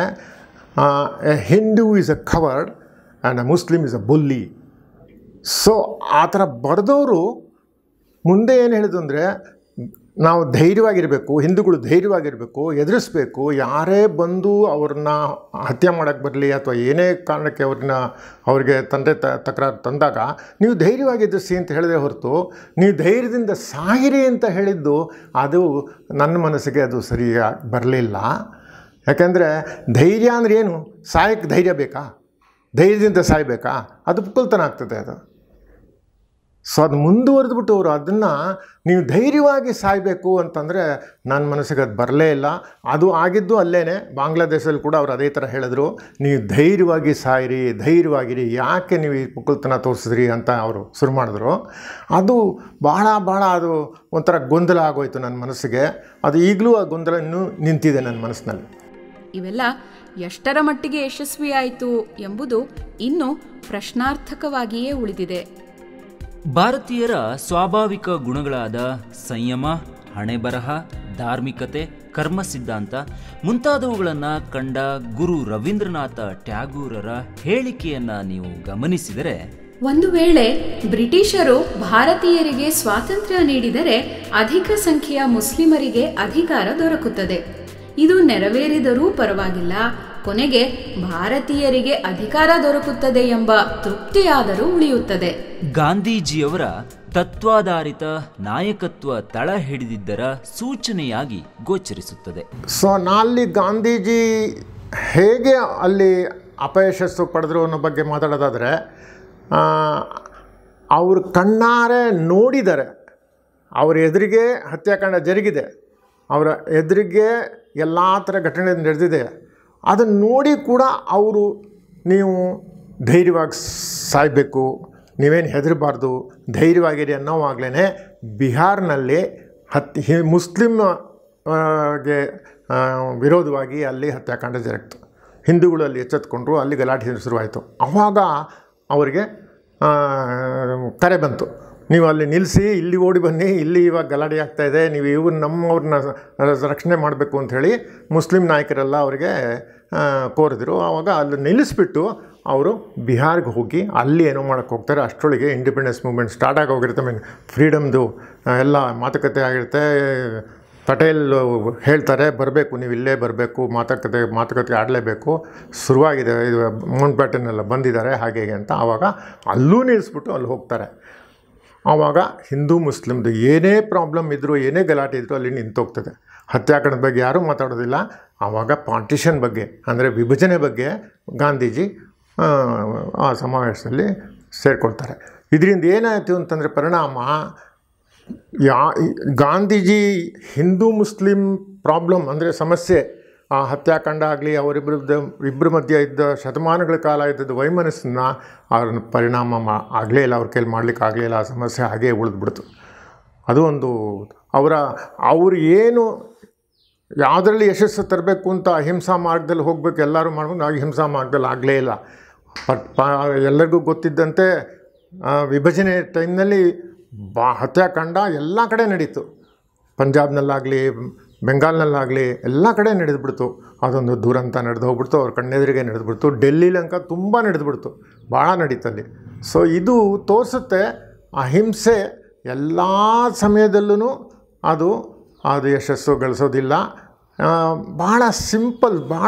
a Hindu is a coward and a Muslim is a bully so ಆ ಥರ ಬರೆದವರು ಮುಂದೆ ಏನು ಹೇಳಿದ್ರು ಅಂದರೆ ನಾವು ಧೈರ್ಯವಾಗಿರಬೇಕು ಹಿಂದೂಗಳು ಧೈರ್ಯವಾಗಿರಬೇಕು ಎದುರಿಸ್ಬೇಕು ಯಾರೇ ಬಂದು ಅವ್ರನ್ನ ಹತ್ಯೆ ಮಾಡೋಕ್ಕೆ ಬರಲಿ ಅಥವಾ ಏನೇ ಕಾರಣಕ್ಕೆ ಅವ್ರನ್ನ ಅವ್ರಿಗೆ ತಂದೆ ತ ತಕರಾರು ತಂದಾಗ ನೀವು ಧೈರ್ಯವಾಗಿ ಎದುರಿಸಿ ಅಂತ ಹೇಳಿದೆ ಹೊರತು ನೀವು ಧೈರ್ಯದಿಂದ ಸಾಗಿರಿ ಅಂತ ಹೇಳಿದ್ದು ಅದು ನನ್ನ ಮನಸ್ಸಿಗೆ ಅದು ಸರಿಯಾಗಿ ಬರಲಿಲ್ಲ ಯಾಕೆಂದರೆ ಧೈರ್ಯ ಅಂದರೆ ಏನು ಸಾಯಕ್ಕೆ ಧೈರ್ಯ ಬೇಕಾ ಧೈರ್ಯದಿಂದ ಸಾಯಬೇಕಾ ಅದು ಪುಕ್ಕಲ್ತನ ಆಗ್ತದೆ ಅದು ಸೊ ಅದು ಮುಂದುವರೆದ್ಬಿಟ್ಟು ಅವರು ಅದನ್ನು ನೀವು ಧೈರ್ಯವಾಗಿ ಸಾಯಬೇಕು ಅಂತಂದರೆ ನನ್ನ ಮನಸ್ಸಿಗೆ ಅದು ಬರಲೇ ಇಲ್ಲ ಅದು ಆಗಿದ್ದು ಅಲ್ಲೇ ಬಾಂಗ್ಲಾದೇಶದಲ್ಲಿ ಕೂಡ ಅವ್ರು ಅದೇ ಥರ ಹೇಳಿದ್ರು ನೀವು ಧೈರ್ಯವಾಗಿ ಸಾಯಿರಿ ಧೈರ್ಯವಾಗಿರಿ ಯಾಕೆ ನೀವು ಈ ಮುಕುಲ್ತನ ತೋರಿಸಿದ್ರಿ ಅಂತ ಅವರು ಶುರು ಮಾಡಿದ್ರು ಅದು ಭಾಳ ಭಾಳ ಅದು ಒಂಥರ ಗೊಂದಲ ಆಗೋಯ್ತು ನನ್ನ ಮನಸ್ಸಿಗೆ ಅದು ಈಗಲೂ ಆ ಗೊಂದಲ ಇನ್ನೂ ನಿಂತಿದೆ ನನ್ನ ಮನಸ್ಸಿನಲ್ಲಿ ಇವೆಲ್ಲ ಎಷ್ಟರ ಮಟ್ಟಿಗೆ ಯಶಸ್ವಿಯಾಯಿತು ಎಂಬುದು ಇನ್ನೂ ಪ್ರಶ್ನಾರ್ಥಕವಾಗಿಯೇ ಉಳಿದಿದೆ ಭಾರತೀಯರ ಸ್ವಾಭಾವಿಕ ಗುಣಗಳಾದ ಸಂಯಮ ಹಣೆಬರಹ ಧಾರ್ಮಿಕತೆ ಕರ್ಮ ಸಿದ್ಧಾಂತ ಮುಂತಾದವುಗಳನ್ನು ಕಂಡ ಗುರು ರವೀಂದ್ರನಾಥ ಟ್ಯಾಗೂರರ ಹೇಳಿಕೆಯನ್ನ ನೀವು ಗಮನಿಸಿದರೆ ಒಂದು ವೇಳೆ ಬ್ರಿಟಿಷರು ಭಾರತೀಯರಿಗೆ ಸ್ವಾತಂತ್ರ್ಯ ನೀಡಿದರೆ ಅಧಿಕ ಸಂಖ್ಯೆಯ ಮುಸ್ಲಿಮರಿಗೆ ಅಧಿಕಾರ ದೊರಕುತ್ತದೆ ಇದು ನೆರವೇರಿದರೂ ಪರವಾಗಿಲ್ಲ ಕೊನೆಗೆ ಭಾರತೀಯರಿಗೆ ಅಧಿಕಾರ ದೊರಕುತ್ತದೆ ಎಂಬ ತೃಪ್ತಿಯಾದರೂ ಉಳಿಯುತ್ತದೆ ಗಾಂಧೀಜಿಯವರ ತತ್ವಾಧಾರಿತ ನಾಯಕತ್ವ ತಳ ಹಿಡಿದಿದ್ದರ ಸೂಚನೆಯಾಗಿ ಗೋಚರಿಸುತ್ತದೆ ಸೊ ಅಲ್ಲಿ ಗಾಂಧೀಜಿ ಹೇಗೆ ಅಲ್ಲಿ ಅಪಯಶಸ್ಸು ಪಡೆದ್ರು ಅನ್ನೋ ಬಗ್ಗೆ ಮಾತಾಡೋದಾದರೆ ಅವರು ಕಣ್ಣಾರೆ ನೋಡಿದ್ದಾರೆ ಅವ್ರ ಎದುರಿಗೆ ಹತ್ಯಾಕಾಂಡ ಜರುಗಿದೆ ಅವರ ಎದುರಿಗೆ ಎಲ್ಲ ಥರ ಘಟನೆ ನಡೆದಿದೆ ಅದನ್ನು ನೋಡಿ ಕೂಡ ಅವರು ನೀವು ಧೈರ್ಯವಾಗಿ ಸಾಯಬೇಕು ನೀವೇನು ಹೆದರಬಾರ್ದು ಧೈರ್ಯವಾಗಿರಿ ಅನ್ನೋವಾಗಲೇ ಬಿಹಾರ್ನಲ್ಲಿ ಹತ್ ಹಿ ಮುಸ್ಲಿಮ್ ಆ, ಗೆ ಆ, ವಿರೋಧವಾಗಿ ಅಲ್ಲಿ ಹತ್ಯಾಕಾಂಡ ಜರುಗಿತು ಹಿಂದೂಗಳು ಅಲ್ಲಿ ಎಚ್ಚೆತ್ಕೊಂಡ್ರು ಅಲ್ಲಿ ಗಲಾಟೆ ಶುರುವಾಯಿತು ಆವಾಗ ಅವರಿಗೆ ಆ, ಕರೆ ಬಂತು ನೀವು ಅಲ್ಲಿ ನಿಲ್ಲಿಸಿ ಇಲ್ಲಿ ಓಡಿ ಬನ್ನಿ ಇಲ್ಲಿ ಇವಾಗ ಗಲಾಟೆ ಆಗ್ತಾ ಇದೆ ನೀವು ಇವ್ರು ನಮ್ಮವ್ರನ್ನ ರಕ್ಷಣೆ ಮಾಡಬೇಕು ಅಂಥೇಳಿ ಮುಸ್ಲಿಂ ನಾಯಕರೆಲ್ಲ ಅವರಿಗೆ ಆ, ಕೋರಿದ್ರು ಆವಾಗ ಅಲ್ಲಿ ನಿಲ್ಲಿಸ್ಬಿಟ್ಟು ಅವರು ಬಿಹಾರ್ಗೆ ಹೋಗಿ ಅಲ್ಲಿ ಏನೋ ಮಾಡೋಕ್ಕೆ ಹೋಗ್ತಾರೆ ಅಷ್ಟರೊಳಗೆ ಇಂಡಿಪೆಂಡೆನ್ಸ್ ಮೂವ್ಮೆಂಟ್ ಸ್ಟಾರ್ಟ್ ಆಗಿ ಹೋಗಿರುತ್ತೆ ಮೀನ್ ಫ್ರೀಡಮ್ದು ಎಲ್ಲ ಮಾತುಕತೆ ಆಗಿರುತ್ತೆ ಪಟೇಲ್ ಹೇಳ್ತಾರೆ ಬರಬೇಕು ನೀವು ಇಲ್ಲೇ ಬರಬೇಕು ಮಾತುಕತೆ ಮಾತುಕತೆ ಆಡಲೇಬೇಕು ಶುರುವಾಗಿದೆ ಇದು ಮೌಂಟ್ ಬ್ಯಾಟನ್ ಎಲ್ಲ ಬಂದಿದ್ದಾರೆ ಹಾಗೆ ಹೀಗೆ ಅಂತ ಆವಾಗ ಅಲ್ಲೂ ನಿಲ್ಲಿಸ್ಬಿಟ್ಟು ಅಲ್ಲಿ ಹೋಗ್ತಾರೆ ಆವಾಗ ಹಿಂದೂ ಮುಸ್ಲಿಮ್ದು ಏನೇ ಪ್ರಾಬ್ಲಮ್ ಇದ್ದರೂ ಏನೇ ಗಲಾಟೆ ಇದ್ದರೂ ಅಲ್ಲಿ ನಿಂತೋಗ್ತದೆ ಹತ್ಯಾಕಾಂಡದ ಬಗ್ಗೆ ಯಾರೂ ಮಾತಾಡೋದಿಲ್ಲ ಆವಾಗ ಪಾರ್ಟಿಷನ್ ಬಗ್ಗೆ ಅಂದರೆ ವಿಭಜನೆ ಬಗ್ಗೆ ಗಾಂಧೀಜಿ ಆ, ಆ ಸಮಾವೇಶದಲ್ಲಿ ಸೇರಿಕೊಳ್ತಾರೆ ಇದರಿಂದ ಏನಾಯಿತು ಅಂತಂದರೆ ಪರಿಣಾಮ ಯಾ ಗಾಂಧೀಜಿ ಹಿಂದೂ ಮುಸ್ಲಿಂ ಪ್ರಾಬ್ಲಮ್ ಅಂದರೆ ಸಮಸ್ಯೆ ಆ ಹತ್ಯಾಕಾಂಡ ಆಗಲಿ ಅವರಿಬ್ಬರದ್ದು ಇಬ್ಬರ ಮಧ್ಯೆ ಇದ್ದ ಶತಮಾನಗಳ ಕಾಲ ಇದ್ದದ್ದು ವೈಮನಸ್ಸನ್ನ ಅವ್ರ ಪರಿಣಾಮ ಮಾ ಆಗಲೇ ಇಲ್ಲ ಅವ್ರ ಕೈಲಿ ಮಾಡ್ಲಿಕ್ಕೆ ಆಗಲೇ ಇಲ್ಲ ಆ ಸಮಸ್ಯೆ ಹಾಗೇ ಉಳಿದ್ಬಿಡ್ತು ಅದು ಒಂದು ಅವರ ಅವ್ರು ಏನು ಯಾವುದರಲ್ಲಿ ಯಶಸ್ಸು ತರಬೇಕು ಅಂತ ಅಹಿಂಸಾ ಮಾರ್ಗದಲ್ಲಿ ಹೋಗ್ಬೇಕು ಎಲ್ಲರೂ ಮಾಡ್ಬೇಕು ಅಹಿಂಸಾ ಮಾರ್ಗದಲ್ಲಿ ಆಗಲೇ ಇಲ್ಲ ಬಟ್ ಪ ಎಲ್ಲರಿಗೂ ಗೊತ್ತಿದ್ದಂತೆ ಆ, ವಿಭಜನೆ ಟೈಮ್ನಲ್ಲಿ ಬಾ ಹತ್ಯಾಕಾಂಡ ಎಲ್ಲ ಕಡೆ ನಡೀತು ಪಂಜಾಬ್ನಲ್ಲಾಗಲಿ ಬೆಂಗಾಲ್ನಲ್ಲಾಗಲಿ ಎಲ್ಲ ಕಡೆ ನಡೆದ್ಬಿಡ್ತು ಅದೊಂದು ದುರಂತ ನಡೆದು ಹೋಗ್ಬಿಡ್ತು ಅವ್ರ ಕಣ್ಣೆದುರಿಗೆ ನಡೆದ್ಬಿಡ್ತು ಡೆಲ್ಲಿಲಂಕ ತುಂಬ ನಡೆದ್ಬಿಡ್ತು ಭಾಳ ನಡೀತಲ್ಲಿ ಸೊ ಇದು ತೋರಿಸುತ್ತೆ ಅಹಿಂಸೆ ಎಲ್ಲ ಸಮಯದಲ್ಲೂ ಅದು ಅದು ಯಶಸ್ಸು ಗಳಿಸೋದಿಲ್ಲ ಆ, ಭಾಳ ಸಿಂಪಲ್ ಭಾಳ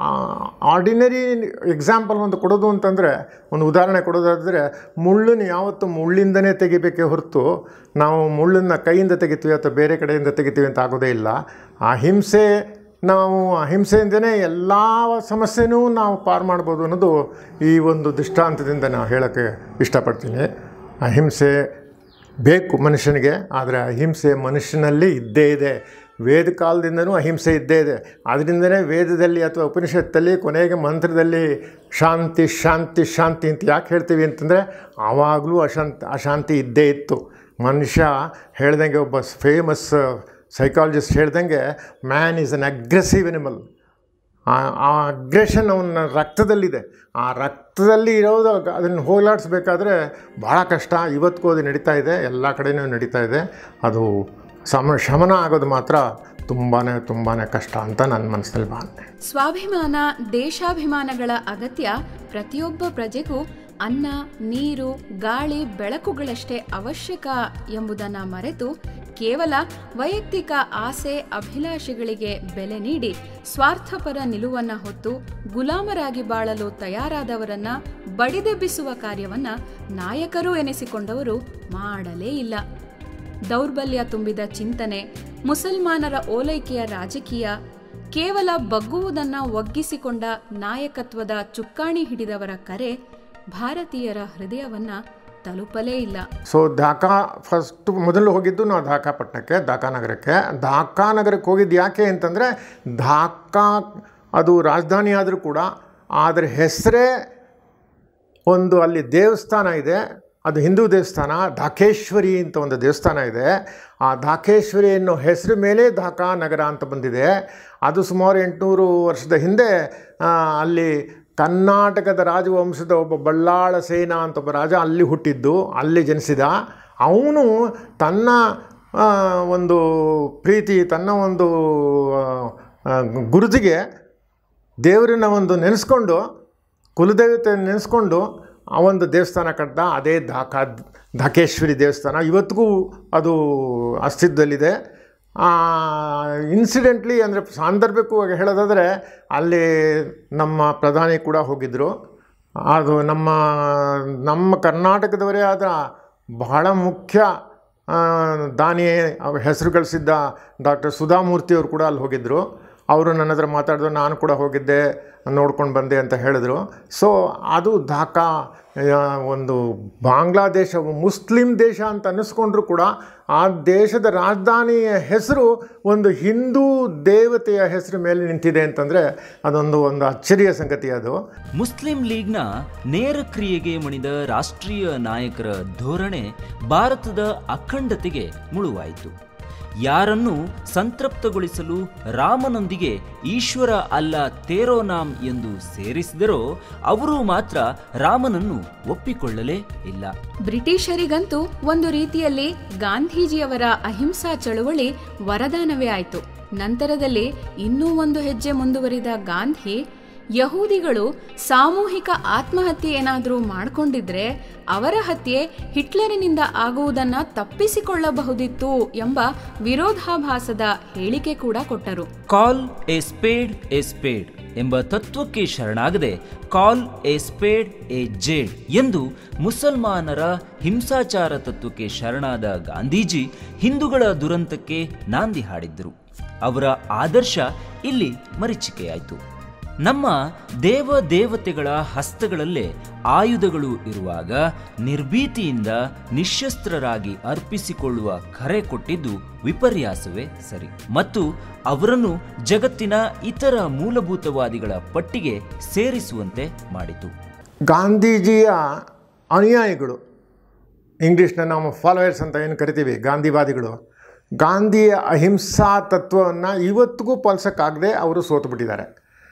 ಆರ್ಡಿನರಿ ಎಕ್ಸಾಂಪಲ್ ಒಂದು ಕೊಡೋದು ಅಂತಂದರೆ ಒಂದು ಉದಾಹರಣೆ ಕೊಡೋದಾದರೆ ಮುಳ್ಳನ್ನು ಯಾವತ್ತು ಮುಳ್ಳಿಂದನೇ ತೆಗಿಬೇಕೇ ಹೊರತು ನಾವು ಮುಳ್ಳನ್ನು ಕೈಯಿಂದ ತೆಗಿತೀವಿ ಅಥವಾ ಬೇರೆ ಕಡೆಯಿಂದ ತೆಗಿತೀವಿ ಅಂತ ಆಗೋದೇ ಇಲ್ಲ ಆ ಹಿಂಸೆ ನಾವು ಅಹಿಂಸೆಯಿಂದನೇ ಎಲ್ಲ ಸಮಸ್ಯೆನೂ ನಾವು ಪಾರು ಮಾಡ್ಬೋದು ಅನ್ನೋದು ಈ ಒಂದು ದೃಷ್ಟಾಂತದಿಂದ ನಾನು ಹೇಳೋಕ್ಕೆ ಇಷ್ಟಪಡ್ತೀನಿ ಅಹಿಂಸೆ ಬೇಕು ಮನುಷ್ಯನಿಗೆ ಆದರೆ ಅಹಿಂಸೆ ಮನುಷ್ಯನಲ್ಲಿ ಇದ್ದೇ ಇದೆ ವೇದ ಕಾಲದಿಂದನೂ ಅಹಿಂಸೆ ಇದ್ದೇ ಇದೆ ಅದರಿಂದನೇ ವೇದದಲ್ಲಿ ಅಥವಾ ಉಪನಿಷತ್ತಲ್ಲಿ ಕೊನೆಗೆ ಮಂತ್ರದಲ್ಲಿ ಶಾಂತಿ ಶಾಂತಿ ಶಾಂತಿ ಅಂತ ಯಾಕೆ ಹೇಳ್ತೀವಿ ಅಂತಂದರೆ ಆವಾಗಲೂ ಅಶಾಂತಿ ಅಶಾಂತಿ ಇದ್ದೇ ಇತ್ತು ಮನುಷ್ಯ ಹೇಳ್ದಂಗೆ ಒಬ್ಬ ಫೇಮಸ್ ಸೈಕಾಲಜಿಸ್ಟ್ ಹೇಳ್ದಂಗೆ man is an aggressive animal ಆ ಆ ಅಗ್ರೆಷನ್ ಅವನ ರಕ್ತದಲ್ಲಿದೆ ಆ ರಕ್ತದಲ್ಲಿ ಇರೋದು ಅದನ್ನು ಹೋಗಲಾಡಿಸ್ಬೇಕಾದ್ರೆ ಭಾಳ ಕಷ್ಟ ಇವತ್ತಿಗೂ ಅದು ನಡೀತಾ ಇದೆ ಎಲ್ಲ ಕಡೆಯೂ ನಡೀತಾ ಇದೆ ಅದು ಸಮ ಶಮನ ಆಗೋದು ಮಾತ್ರ ತುಂಬಾ ತುಂಬಾ ಕಷ್ಟ ಅಂತ ನನ್ನ ಮನಸ್ಸಲ್ಲಿ ಭಾವನೆ ಸ್ವಾಭಿಮಾನ ದೇಶಾಭಿಮಾನಗಳ ಅಗತ್ಯ ಪ್ರತಿಯೊಬ್ಬ ಪ್ರಜೆಗೂ ಅನ್ನ ನೀರು ಗಾಳಿ ಬೆಳಕುಗಳಷ್ಟೇ ಅವಶ್ಯಕ ಎಂಬುದನ್ನು ಮರೆತು ಕೇವಲ ವೈಯಕ್ತಿಕ ಆಸೆ ಅಭಿಲಾಷೆಗಳಿಗೆ ಬೆಲೆ ನೀಡಿ ಸ್ವಾರ್ಥಪರ ನಿಲುವನ್ನ ಹೊತ್ತು ಗುಲಾಮರಾಗಿ ಬಾಳಲು ತಯಾರಾದವರನ್ನ ಬಡಿದೆಬ್ಬಿಸುವ ಕಾರ್ಯವನ್ನ ನಾಯಕರು ಎನಿಸಿಕೊಂಡವರು ಮಾಡಲೇ ಇಲ್ಲ ದೌರ್ಬಲ್ಯ ತುಂಬಿದ ಚಿಂತನೆ ಮುಸಲ್ಮಾನರ ಓಲೈಕೆಯ ರಾಜಕೀಯ ಕೇವಲ ಬಗ್ಗುವುದನ್ನ ಒಗ್ಗಿಸಿಕೊಂಡ ನಾಯಕತ್ವದ ಚುಕ್ಕಾಣಿ ಹಿಡಿದವರ ಕರೆ ಭಾರತೀಯರ ಹೃದಯವನ್ನ ತಲುಪಲೇ ಇಲ್ಲ ಸೊ ಢಾಕಾ ಫಸ್ಟ್ ಮೊದಲು ಹೋಗಿದ್ದು ನಾವು ಢಾಕಾ ಪಟ್ಟಣಕ್ಕೆ ಢಾಕಾ ನಗರಕ್ಕೆ ಢಾಕಾ ನಗರಕ್ಕೆ ಹೋಗಿದ್ದು ಯಾಕೆ ಅಂತಂದರೆ ಢಾಕಾ ಅದು ರಾಜಧಾನಿ ಆದರೂ ಕೂಡ ಅದರ ಹೆಸರೇ ಒಂದು ಅಲ್ಲಿ ದೇವಸ್ಥಾನ ಇದೆ ಅದು ಹಿಂದೂ ದೇವಸ್ಥಾನ ಧಾಕೇಶ್ವರಿ ಅಂತ ಒಂದು ದೇವಸ್ಥಾನ ಇದೆ ಆ ಧಾಕೇಶ್ವರಿ ಅನ್ನೋ ಹೆಸರು ಮೇಲೆ ಢಾಕಾ ನಗರ ಅಂತ ಬಂದಿದೆ ಅದು ಸುಮಾರು ಎಂಟುನೂರು ವರ್ಷದ ಹಿಂದೆ ಆ, ಅಲ್ಲಿ ಕರ್ನಾಟಕದ ರಾಜವಂಶದ ಒಬ್ಬ ಬಳ್ಳಾಳ ಸೇನ ಅಂತ ಒಬ್ಬ ರಾಜ ಅಲ್ಲಿ ಹುಟ್ಟಿದ್ದು ಅಲ್ಲಿ ಜನಿಸಿದ ಅವನು ತನ್ನ ಆ, ಒಂದು ಪ್ರೀತಿ ತನ್ನ ಒಂದು ಆ, ಆ, ಗುರುತಿಗೆ ದೇವರನ್ನ ಒಂದು ನೆನೆಸ್ಕೊಂಡು ಕುಲದೇವತೆ ನೆನೆಸ್ಕೊಂಡು ಆ ಒಂದು ದೇವಸ್ಥಾನ ಕಟ್ಟ ಅದೇ ಧಾಕಾ ಧಾಕೇಶ್ವರಿ ದೇವಸ್ಥಾನ ಇವತ್ತಿಗೂ ಅದು ಅಸ್ತಿತ್ವದಲ್ಲಿದೆ ಇನ್ಸಿಡೆಂಟ್ಲಿ ಅಂದರೆ ಸಾಂದರ್ಭಿಕವಾಗಿ ಹೇಳೋದಾದರೆ ಅಲ್ಲಿ ನಮ್ಮ ಪ್ರಧಾನಿ ಕೂಡ ಹೋಗಿದ್ದರು ಅದು ನಮ್ಮ ನಮ್ಮ ಕರ್ನಾಟಕದವರೇ ಆದ ಬಹಳ ಮುಖ್ಯ ಆ, ದಾನಿ ಅವ್ರ ಹೆಸರು ಗಳಿಸಿದ್ದ ಡಾಕ್ಟರ್ ಸುಧಾಮೂರ್ತಿ ಅವರು ಕೂಡ ಅಲ್ಲಿ ಹೋಗಿದ್ದರು ಅವರು ನನ್ನ ಹತ್ರ ಮಾತಾಡಿದ್ರು ನಾನು ಕೂಡ ಹೋಗಿದ್ದೆ ನೋಡ್ಕೊಂಡು ಬಂದೆ ಅಂತ ಹೇಳಿದ್ರು ಸೊ ಅದು ಢಾಕಾ ಆ, ಒಂದು ಬಾಂಗ್ಲಾದೇಶ ಮುಸ್ಲಿಂ ದೇಶ ಅಂತ ಅನ್ನಿಸ್ಕೊಂಡ್ರು ಕೂಡ ಆ ದೇಶದ ರಾಜಧಾನಿಯ ಹೆಸರು ಒಂದು ಹಿಂದೂ ದೇವತೆಯ ಹೆಸರು ಮೇಲೆ ನಿಂತಿದೆ ಅಂತಂದರೆ ಅದೊಂದು ಒಂದು ಅಚ್ಚರಿಯ ಸಂಗತಿ ಅದು ಮುಸ್ಲಿಂ ಲೀಗ್ನ ನೇರ ಕ್ರಿಯೆಗೆ ಮಣಿದ ರಾಷ್ಟ್ರೀಯ ನಾಯಕರ ಧೋರಣೆ ಭಾರತದ ಅಖಂಡತೆಗೆ ಮುಳುವಾಯಿತು ಯಾರನ್ನು ಸಂತೃಪ್ತಗೊಳಿಸಲು ರಾಮನೊಂದಿಗೆ ಈಶ್ವರ ಅಲ್ಲ ತೇರೋನಾಮ್ ಎಂದು ಸೇರಿಸಿದರೋ ಅವರು ಮಾತ್ರ ರಾಮನನ್ನು ಒಪ್ಪಿಕೊಳ್ಳಲೇ ಇಲ್ಲ ಬ್ರಿಟಿಷರಿಗಂತೂ ಒಂದು ರೀತಿಯಲ್ಲಿ ಗಾಂಧೀಜಿಯವರ ಅಹಿಂಸಾ ಚಳುವಳಿ ವರದಾನವೇ ಆಯಿತು ನಂತರದಲ್ಲಿ ಇನ್ನೂ ಒಂದು ಹೆಜ್ಜೆ ಮುಂದುವರಿದ ಗಾಂಧಿ ಯಹೂದಿಗಳು ಸಾಮೂಹಿಕ ಆತ್ಮಹತ್ಯೆ ಏನಾದರೂ ಮಾಡಿಕೊಂಡಿದ್ರೆ ಅವರ ಹತ್ಯೆ ಹಿಟ್ಲರಿನಿಂದ ಆಗುವುದನ್ನು ತಪ್ಪಿಸಿಕೊಳ್ಳಬಹುದಿತ್ತು ಎಂಬ ವಿರೋಧಾಭಾಸದ ಹೇಳಿಕೆ ಕೂಡ ಕೊಟ್ಟರು call a spade a spade ಎಂಬ ತತ್ವಕ್ಕೆ ಶರಣಾಗದೆ call a spade a jade ಎಂದು ಮುಸಲ್ಮಾನರ ಹಿಂಸಾಚಾರ ತತ್ವಕ್ಕೆ ಶರಣಾದ ಗಾಂಧೀಜಿ ಹಿಂದೂಗಳ ದುರಂತಕ್ಕೆ ನಾಂದಿ ಹಾಡಿದ್ದರು ಅವರ ಆದರ್ಶ ಇಲ್ಲಿ ಮರೀಚಿಕೆಯಾಯಿತು ನಮ್ಮ ದೇವ ದೇವತೆಗಳ ಹಸ್ತಗಳಲ್ಲೇ ಆಯುಧಗಳು ಇರುವಾಗ ನಿರ್ಭೀತಿಯಿಂದ ನಿಶಸ್ತ್ರರಾಗಿ ಅರ್ಪಿಸಿಕೊಳ್ಳುವ ಕರೆ ಕೊಟ್ಟಿದ್ದು ವಿಪರ್ಯಾಸವೇ ಸರಿ ಮತ್ತು ಅವರನ್ನು ಜಗತ್ತಿನ ಇತರ ಮೂಲಭೂತವಾದಿಗಳ ಪಟ್ಟಿಗೆ ಸೇರಿಸುವಂತೆ ಮಾಡಿತು ಗಾಂಧೀಜಿಯ ಅನುಯಾಯಿಗಳು ಇಂಗ್ಲೀಷ್ನ ನಾವು ಫಾಲೋಯರ್ಸ್ ಅಂತ ಏನು ಕರಿತೀವಿ ಗಾಂಧಿವಾದಿಗಳು ಗಾಂಧಿಯ ಅಹಿಂಸಾ ತತ್ವವನ್ನು ಇವತ್ತಿಗೂ ಪಾಲಿಸೋಕ್ಕಾಗದೆ ಅವರು ಸೋತು ಬಿಟ್ಟಿದ್ದಾರೆ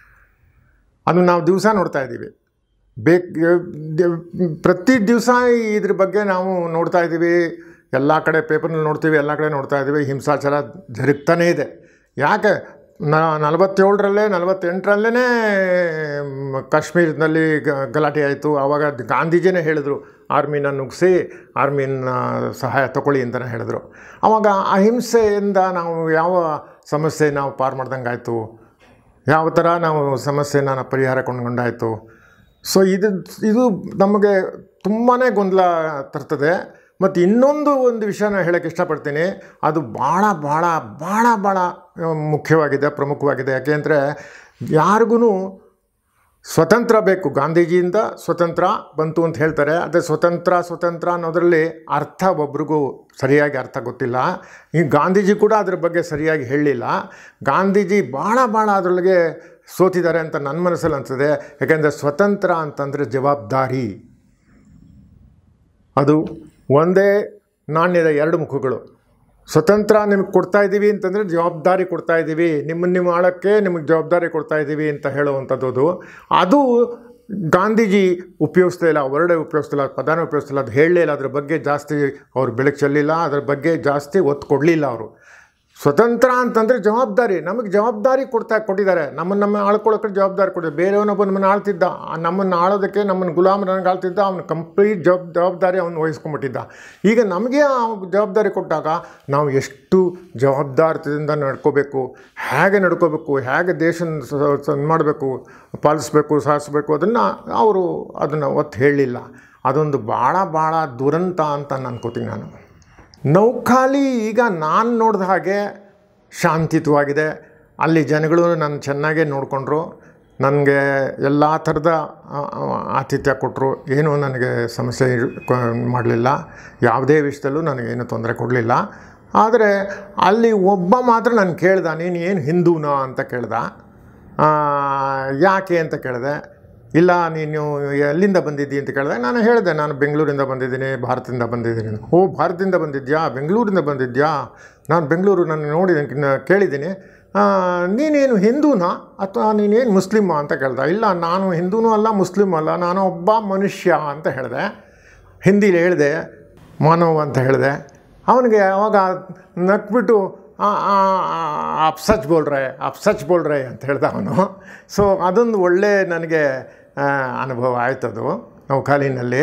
ಅದು ನಾವು ದಿವಸ ನೋಡ್ತಾ ಇದ್ದೀವಿ ಬೇಕ್ ಪ್ರತಿ ದಿವಸ ಇದ್ರ ಬಗ್ಗೆ ನಾವು ನೋಡ್ತಾ ಇದ್ದೀವಿ ಎಲ್ಲ ಕಡೆ ಪೇಪರ್ನಲ್ಲಿ ನೋಡ್ತೀವಿ ಎಲ್ಲ ಕಡೆ ನೋಡ್ತಾ ಇದ್ದೀವಿ ಹಿಂಸಾಚಾರ ಜರುಗ್ತಾನೇ ಇದೆ ಯಾಕೆ ನ ನಲವತ್ತೇಳರಲ್ಲೇ ನಲವತ್ತೆಂಟರಲ್ಲೇ ಕಾಶ್ಮೀರದಲ್ಲಿ ಗ- ಗಲಾಟೆ ಆಯಿತು ಆವಾಗ ಗಾಂಧೀಜಿನೇ ಹೇಳಿದರು ಆರ್ಮಿನ ನುಗ್ಗಿಸಿ ಆರ್ಮಿನ ಸಹಾಯ ತಗೊಳ್ಳಿ ಅಂತಲೇ ಹೇಳಿದ್ರು ಆವಾಗ ಅಹಿಂಸೆಯಿಂದ ನಾವು ಯಾವ ಸಮಸ್ಯೆ ನಾವು ಪಾರು ಮಾಡ್ದಂಗೆ ಆಯಿತು ಯಾವ ಥರ ನಾವು ಸಮಸ್ಯೆನ ನಾವು ಪರಿಹಾರ ಕೊಂಡ್ಕೊಂಡಾಯಿತು ಸೊ ಇದು ಇದು ನಮಗೆ ತುಂಬಾ ಗೊಂದಲ ತರ್ತದೆ ಮತ್ತು ಇನ್ನೊಂದು ಒಂದು ವಿಷಯನ ಹೇಳೋಕ್ಕೆ ಇಷ್ಟಪಡ್ತೀನಿ ಅದು ಭಾಳ ಭಾಳ ಭಾಳ ಭಾಳ ಆ, ಮುಖ್ಯವಾಗಿದೆ ಪ್ರಮುಖವಾಗಿದೆ ಯಾಕೆಂದರೆ ಯಾರಿಗೂ ಸ್ವತಂತ್ರ ಬೇಕು ಗಾಂಧೀಜಿಯಿಂದ ಸ್ವತಂತ್ರ ಬಂತು ಅಂತ ಹೇಳ್ತಾರೆ ಅದೇ ಸ್ವತಂತ್ರ ಸ್ವತಂತ್ರ ಅನ್ನೋದರಲ್ಲಿ ಅರ್ಥ ಒಬ್ರಿಗೂ ಸರಿಯಾಗಿ ಅರ್ಥ ಗೊತ್ತಿಲ್ಲ ಈ ಗಾಂಧೀಜಿ ಕೂಡ ಅದ್ರ ಬಗ್ಗೆ ಸರಿಯಾಗಿ ಹೇಳಲಿಲ್ಲ ಗಾಂಧೀಜಿ ಭಾಳ ಭಾಳ ಅದರೊಳಗೆ ಸೋತಿದ್ದಾರೆ ಅಂತ ನನ್ನ ಮನಸ್ಸಲ್ಲಿ ಅನಿಸ್ತದೆ ಯಾಕೆಂದರೆ ಸ್ವತಂತ್ರ ಅಂತಂದರೆ ಜವಾಬ್ದಾರಿ ಅದು ಒಂದೇ ನಾಣ್ಯದ ಎರಡು ಮುಖಗಳು ಸ್ವತಂತ್ರ ನಿಮಗೆ ಕೊಡ್ತಾ ಇದ್ದೀವಿ ಅಂತಂದರೆ ಜವಾಬ್ದಾರಿ ಕೊಡ್ತಾ ಇದ್ದೀವಿ ನಿಮ್ಮನ್ನು ನೀವು ಆಳೋಕ್ಕೆ ನಿಮಗೆ ಜವಾಬ್ದಾರಿ ಕೊಡ್ತಾ ಇದ್ದೀವಿ ಅಂತ ಹೇಳುವಂಥದ್ದು ಅದು. ಅದು ಗಾಂಧೀಜಿ ಉಪಯೋಗಿಸ್ತಾ ಇಲ್ಲ ವರ್ಡೆ ಉಪಯೋಗಿಸ್ತಿಲ್ಲ ಪದಾನ ಉಪಯೋಗಿಸ್ತಿಲ್ಲ ಅದು ಹೇಳಲೇ ಇಲ್ಲ ಅದ್ರ ಬಗ್ಗೆ ಜಾಸ್ತಿ ಅವ್ರು ಬೆಳಕು ಚೆಲ್ಲಿಲ್ಲ ಅದ್ರ ಬಗ್ಗೆ ಜಾಸ್ತಿ ಒತ್ತು ಕೊಡಲಿಲ್ಲ ಅವರು ಸ್ವತಂತ್ರ ಅಂತಂದರೆ ಜವಾಬ್ದಾರಿ ನಮಗೆ ಜವಾಬ್ದಾರಿ ಕೊಡ್ತಾ ಕೊಟ್ಟಿದ್ದಾರೆ ನಮ್ಮನ್ನು ನಮ್ಮ ಆಳ್ಕೊಳ್ಳೋಕೆ ಜವಾಬ್ದಾರಿ ಕೊಟ್ಟಿದ್ದಾರೆ ಬೇರೆಯವನೊಬ್ಬ ನಮ್ಮನ್ನು ಆಳ್ತಿದ್ದ ಆ ನಮ್ಮನ್ನು ಆಳೋದಕ್ಕೆ ನಮ್ಮನ್ನು ಗುಲಾಮರನ್ನಾಗಿ ಆಳ್ತಿದ್ದ ಅವನು ಕಂಪ್ಲೀಟ್ ಜವಾಬ್ ಜವಾಬ್ದಾರಿ ಅವನು ವಹಿಸ್ಕೊಂಡ್ಬಿಟ್ಟಿದ್ದ ಈಗ ನಮಗೆ ಆ ಜವಾಬ್ದಾರಿ ಕೊಟ್ಟಾಗ ನಾವು ಎಷ್ಟು ಜವಾಬ್ದಾರಿಯಿಂದ ನಡ್ಕೋಬೇಕು ಹೇಗೆ ನಡ್ಕೋಬೇಕು ಹೇಗೆ ದೇಶ ಮಾಡಬೇಕು ಪಾಲಿಸ್ಬೇಕು ಸಾಧಿಸ್ಬೇಕು ಅದನ್ನು ಅವರು ಅದನ್ನು ಒತ್ತು ಹೇಳಲಿಲ್ಲ ಅದೊಂದು ಭಾಳ ಭಾಳ ದುರಂತ ಅಂತ ನಾನು ಅನ್ಕೋತೀನಿ ನಾನು ನೌಖಾಲಿ ಈಗ ನಾನು ನೋಡಿದ ಹಾಗೆ ಶಾಂತಿಯುತವಾಗಿದೆ ಅಲ್ಲಿ ಜನಗಳು ನನ್ನ ಚೆನ್ನಾಗೇ ನೋಡಿಕೊಂಡ್ರು ನನಗೆ ಎಲ್ಲ ಥರದ ಆ, ಆ, ಆತಿಥ್ಯ ಕೊಟ್ಟರು ಏನೂ ನನಗೆ ಸಮಸ್ಯೆ ಮಾಡಲಿಲ್ಲ ಯಾವುದೇ ವಿಷಯದಲ್ಲೂ ನನಗೇನು ತೊಂದರೆ ಕೊಡಲಿಲ್ಲ ಆದರೆ ಅಲ್ಲಿ ಒಬ್ಬ ಮಾತ್ರ ನಾನು ಕೇಳ್ದ ನೀನು ಏನು ಹಿಂದೂನಾ ಅಂತ ಕೇಳ್ದ ಆ, ಯಾಕೆ ಅಂತ ಕೇಳಿದೆ ಇಲ್ಲ ನೀನು ಎಲ್ಲಿಂದ ಬಂದಿದ್ದಿ ಅಂತ ಕೇಳಿದೆ ನಾನು ಹೇಳಿದೆ ನಾನು ಬೆಂಗಳೂರಿಂದ ಬಂದಿದ್ದೀನಿ ಭಾರತದಿಂದ ಬಂದಿದ್ದೀನಿ ಅಂತ. ಓ ಭಾರತದಿಂದ ಬಂದಿದ್ಯಾ ಬೆಂಗಳೂರಿಂದ ಬಂದಿದ್ಯಾ ನಾನು ಬೆಂಗಳೂರು ನಾನು ನೋಡಿದ್ದೀನಿ ಕೇಳಿದ್ದೀನಿ ಆ, ನೀನೇನು ಹಿಂದೂನಾ ಅಥವಾ ನೀನೇನು ಮುಸ್ಲಿಮಾ ಅಂತ ಕೇಳ್ದೆ ಇಲ್ಲ ನಾನು ಹಿಂದೂನೂ ಅಲ್ಲ ಮುಸ್ಲಿಮ್ ಅಲ್ಲ ನಾನು ಒಬ್ಬ ಮನುಷ್ಯ ಅಂತ ಹೇಳಿದೆ ಹಿಂದಿಲಿ ಹೇಳಿದೆ ಮಾನವ್ ಅಂತ ಹೇಳಿದೆ ಅವನಿಗೆ ಅವಾಗ ನಕ್ಬಿಟ್ಟು ಅಪ್ ಸಚ್ ಬೋಲ್ರೆ ಅಪ್ ಸಚ್ ಬೋಲ್ರೆ ಅಂತ ಹೇಳ್ದ ಅವನು ಸೊ ಅದೊಂದು ಒಳ್ಳೆ ನನಗೆ ಆ, ಅನುಭವ ಆಯ್ತದು ನೌಕಾಲಿನಲ್ಲಿ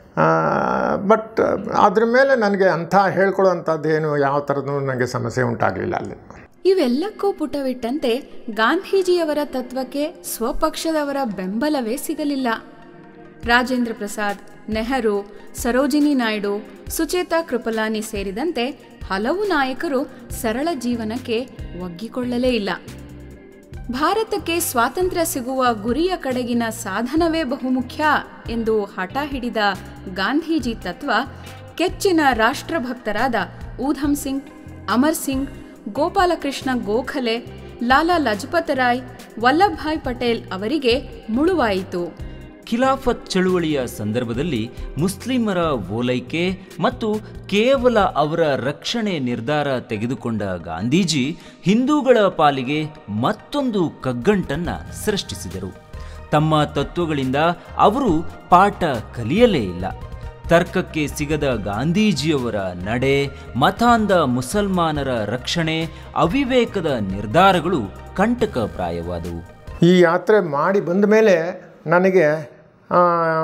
ಬಟ್ ಅದ್ರ ಮೇಲೆ ನನಗೆ ಅಂಥ ಹೇಳ್ಕೊಳ್ಳೋವಂಥದ್ದೇನು ಯಾವ ಥರದ್ದು ನನಗೆ ಸಮಸ್ಯೆ ಉಂಟಾಗಲಿಲ್ಲ ಅಲ್ಲಿ ಇವೆಲ್ಲಕ್ಕೂ ಪುಟವಿಟ್ಟಂತೆ ಗಾಂಧೀಜಿಯವರ ತತ್ವಕ್ಕೆ ಸ್ವಪಕ್ಷದವರ ಬೆಂಬಲವೇ ಸಿಗಲಿಲ್ಲ ರಾಜೇಂದ್ರ ಪ್ರಸಾದ್ ನೆಹರು ಸರೋಜಿನಿ ನಾಯ್ಡು ಸುಚೇತಾ ಕೃಪಲಾನಿ ಸೇರಿದಂತೆ ಹಲವು ನಾಯಕರು ಸರಳ ಜೀವನಕ್ಕೆ ಒಗ್ಗಿಕೊಳ್ಳಲೇ ಇಲ್ಲ ಭಾರತಕ್ಕೆ ಸ್ವಾತಂತ್ರ್ಯ ಸಿಗುವ ಗುರಿಯ ಕಡೆಗಿನ ಸಾಧನವೇ ಬಹುಮುಖ್ಯ ಎಂದು ಹಠ ಹಿಡಿದ ಗಾಂಧೀಜಿ ತತ್ವ ಕೆಚ್ಚಿನ ರಾಷ್ಟ್ರಭಕ್ತರಾದ ಊಧಮ್ ಸಿಂಗ್ ಅಮರ್ ಸಿಂಗ್ ಗೋಪಾಲಕೃಷ್ಣ ಗೋಖಲೆ ಲಾಲಾ ಲಜಪತ್ ರಾಯ್ ವಲ್ಲಭಭಾಯ್ ಪಟೇಲ್ ಅವರಿಗೆ ಮುಳುವಾಯಿತು ಖಿಲಾಫತ್ ಚಳುವಳಿಯ ಸಂದರ್ಭದಲ್ಲಿ ಮುಸ್ಲಿಮರ ಓಲೈಕೆ ಮತ್ತು ಕೇವಲ ಅವರ ರಕ್ಷಣೆ ನಿರ್ಧಾರ ತೆಗೆದುಕೊಂಡ ಗಾಂಧೀಜಿ ಹಿಂದೂಗಳ ಪಾಲಿಗೆ ಮತ್ತೊಂದು ಕಗ್ಗಂಟನ್ನ ಸೃಷ್ಟಿಸಿದರು ತಮ್ಮ ತತ್ವಗಳಿಂದ ಅವರು ಪಾಠ ಕಲಿಯಲೇ ಇಲ್ಲ ತರ್ಕಕ್ಕೆ ಸಿಗದ ಗಾಂಧೀಜಿಯವರ ನಡೆ ಮತಾಂಧ ಮುಸಲ್ಮಾನರ ರಕ್ಷಣೆ ಅವಿವೇಕದ ನಿರ್ಧಾರಗಳು ಕಂಟಕಪ್ರಾಯವಾದವು ಈ ಯಾತ್ರೆ ಮಾಡಿ ಬಂದ ಮೇಲೆ ನನಗೆ ಆ,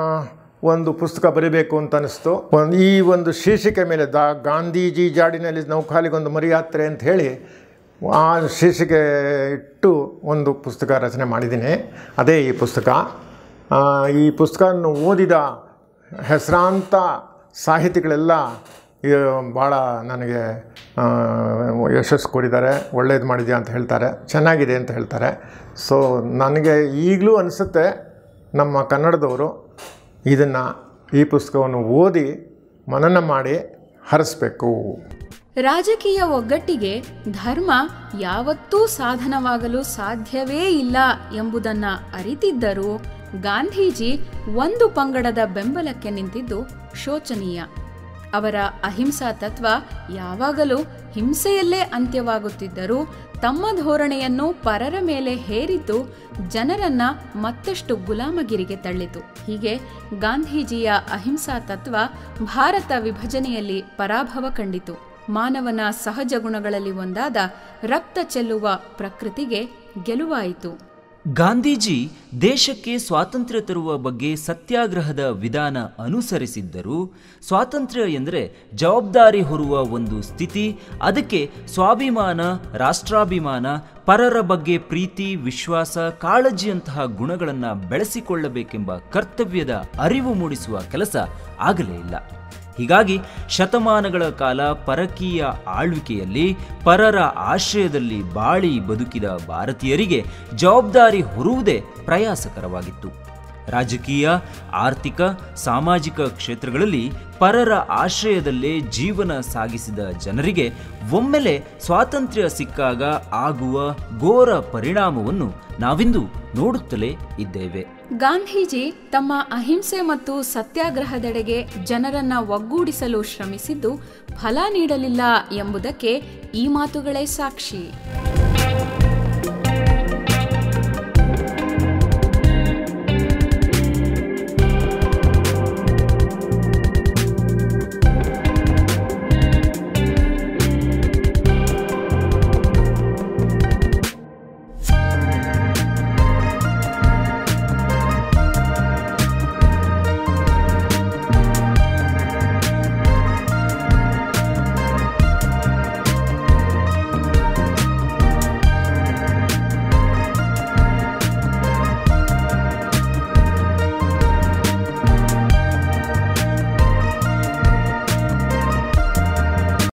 ಒಂದು ಪುಸ್ತಕ ಬರೀಬೇಕು ಅಂತ ಅನಿಸ್ತು ಒಂದು ಈ ಒಂದು ಶೀರ್ಷಿಕೆ ಮೇಲೆ ದಾ ಗಾಂಧೀಜಿ ಜಾಡಿನಲ್ಲಿ ನೌಖಾಲಿಗೊಂದು ಮರಿಯಾತ್ರೆ ಅಂತ ಹೇಳಿ ಆ ಶೀರ್ಷಿಕೆ ಇಟ್ಟು ಒಂದು ಪುಸ್ತಕ ರಚನೆ ಮಾಡಿದ್ದೀನಿ ಅದೇ ಈ ಪುಸ್ತಕ ಆ, ಈ ಪುಸ್ತಕವನ್ನು ಓದಿದ ಹೆಸರಾಂತ ಸಾಹಿತಿಗಳೆಲ್ಲ ಈ ಭಾಳ ನನಗೆ ಆ, ಯಶಸ್ಸು ಕೊಡಿದ್ದಾರೆ ಒಳ್ಳೇದು ಮಾಡಿದ್ಯಾ ಅಂತ ಹೇಳ್ತಾರೆ ಚೆನ್ನಾಗಿದೆ ಅಂತ ಹೇಳ್ತಾರೆ ಸೊ ನನಗೆ ಈಗಲೂ ಅನಿಸುತ್ತೆ ನಮ್ಮ ಕನ್ನಡದವರು ಇದನ್ನು ಈ ಪುಸ್ತಕವನ್ನು ಓದಿ ಮನನ ಮಾಡಿ ಹರಿಸ್ಬೇಕು ರಾಜಕೀಯ ಒಗ್ಗಟ್ಟಿಗೆ ಧರ್ಮ ಯಾವತ್ತೂ ಸಾಧನವಾಗಲು ಸಾಧ್ಯವೇ ಇಲ್ಲ ಎಂಬುದನ್ನ ಅರಿತಿದ್ದರೂ ಗಾಂಧೀಜಿ ಒಂದು ಪಂಗಡದ ಬೆಂಬಲಕ್ಕೆ ನಿಂತಿದ್ದು ಶೋಚನೀಯ ಅವರ ಅಹಿಂಸಾ ತತ್ವ ಯಾವಾಗಲೂ ಹಿಂಸೆಯಲ್ಲೇ ಅಂತ್ಯವಾಗುತ್ತಿದ್ದರೂ ತಮ್ಮ ಧೋರಣೆಯನ್ನು ಪರರ ಮೇಲೆ ಹೇರಿದ್ದು ಜನರನ್ನ ಮತ್ತಷ್ಟು ಗುಲಾಮಗಿರಿಗೆ ತಳ್ಳಿತು ಹೀಗೆ ಗಾಂಧೀಜಿಯ ಅಹಿಂಸಾ ತತ್ವ ಭಾರತ ವಿಭಜನೆಯಲ್ಲಿ ಪರಾಭವ ಕಂಡಿತು ಮಾನವನ ಸಹಜ ಗುಣಗಳಲ್ಲಿ ಒಂದಾದ ರಕ್ತ ಚೆಲ್ಲುವ ಪ್ರಕೃತಿಗೆ ಗೆಲುವಾಯಿತು ಗಾಂಧೀಜಿ ದೇಶಕ್ಕೆ ಸ್ವಾತಂತ್ರ್ಯ ತರುವ ಬಗ್ಗೆ ಸತ್ಯಾಗ್ರಹದ ವಿಧಾನ ಅನುಸರಿಸಿದ್ದರೂ ಸ್ವಾತಂತ್ರ್ಯ ಎಂದರೆ ಜವಾಬ್ದಾರಿ ಹೊರುವ ಒಂದು ಸ್ಥಿತಿ ಅದಕ್ಕೆ ಸ್ವಾಭಿಮಾನ ರಾಷ್ಟ್ರಾಭಿಮಾನ ಪರರ ಬಗ್ಗೆ ಪ್ರೀತಿ ವಿಶ್ವಾಸ ಕಾಳಜಿಯಂತಹ ಗುಣಗಳನ್ನು ಬೆಳೆಸಿಕೊಳ್ಳಬೇಕೆಂಬ ಕರ್ತವ್ಯದ ಅರಿವು ಮೂಡಿಸುವ ಕೆಲಸ ಆಗಲೇ ಇಲ್ಲ ಹೀಗಾಗಿ ಶತಮಾನಗಳ ಕಾಲ ಪರಕೀಯ ಆಳ್ವಿಕೆಯಲ್ಲಿ ಪರರ ಆಶ್ರಯದಲ್ಲಿ ಬಾಳಿ ಬದುಕಿದ ಭಾರತೀಯರಿಗೆ ಜವಾಬ್ದಾರಿ ಹೊರುವುದೇ ಪ್ರಯಾಸಕರವಾಗಿತ್ತು ರಾಜಕೀಯ ಆರ್ಥಿಕ ಸಾಮಾಜಿಕ ಕ್ಷೇತ್ರಗಳಲ್ಲಿ ಪರರ ಆಶ್ರಯದಲ್ಲೇ ಜೀವನ ಸಾಗಿಸಿದ ಜನರಿಗೆ ಒಮ್ಮೆಲೆ ಸ್ವಾತಂತ್ರ್ಯ ಸಿಕ್ಕಾಗ ಆಗುವ ಘೋರ ಪರಿಣಾಮವನ್ನು ನಾವಿಂದು ನೋಡುತ್ತಲೇ ಇದ್ದೇವೆ ಗಾಂಧೀಜಿ ತಮ್ಮ ಅಹಿಂಸೆ ಮತ್ತು ಸತ್ಯಾಗ್ರಹದೆಡೆಗೆ ಜನರನ್ನ ಒಗ್ಗೂಡಿಸಲು ಶ್ರಮಿಸಿದ್ದು ಫಲ ನೀಡಲಿಲ್ಲ ಎಂಬುದಕ್ಕೆ ಈ ಮಾತುಗಳೇ ಸಾಕ್ಷಿ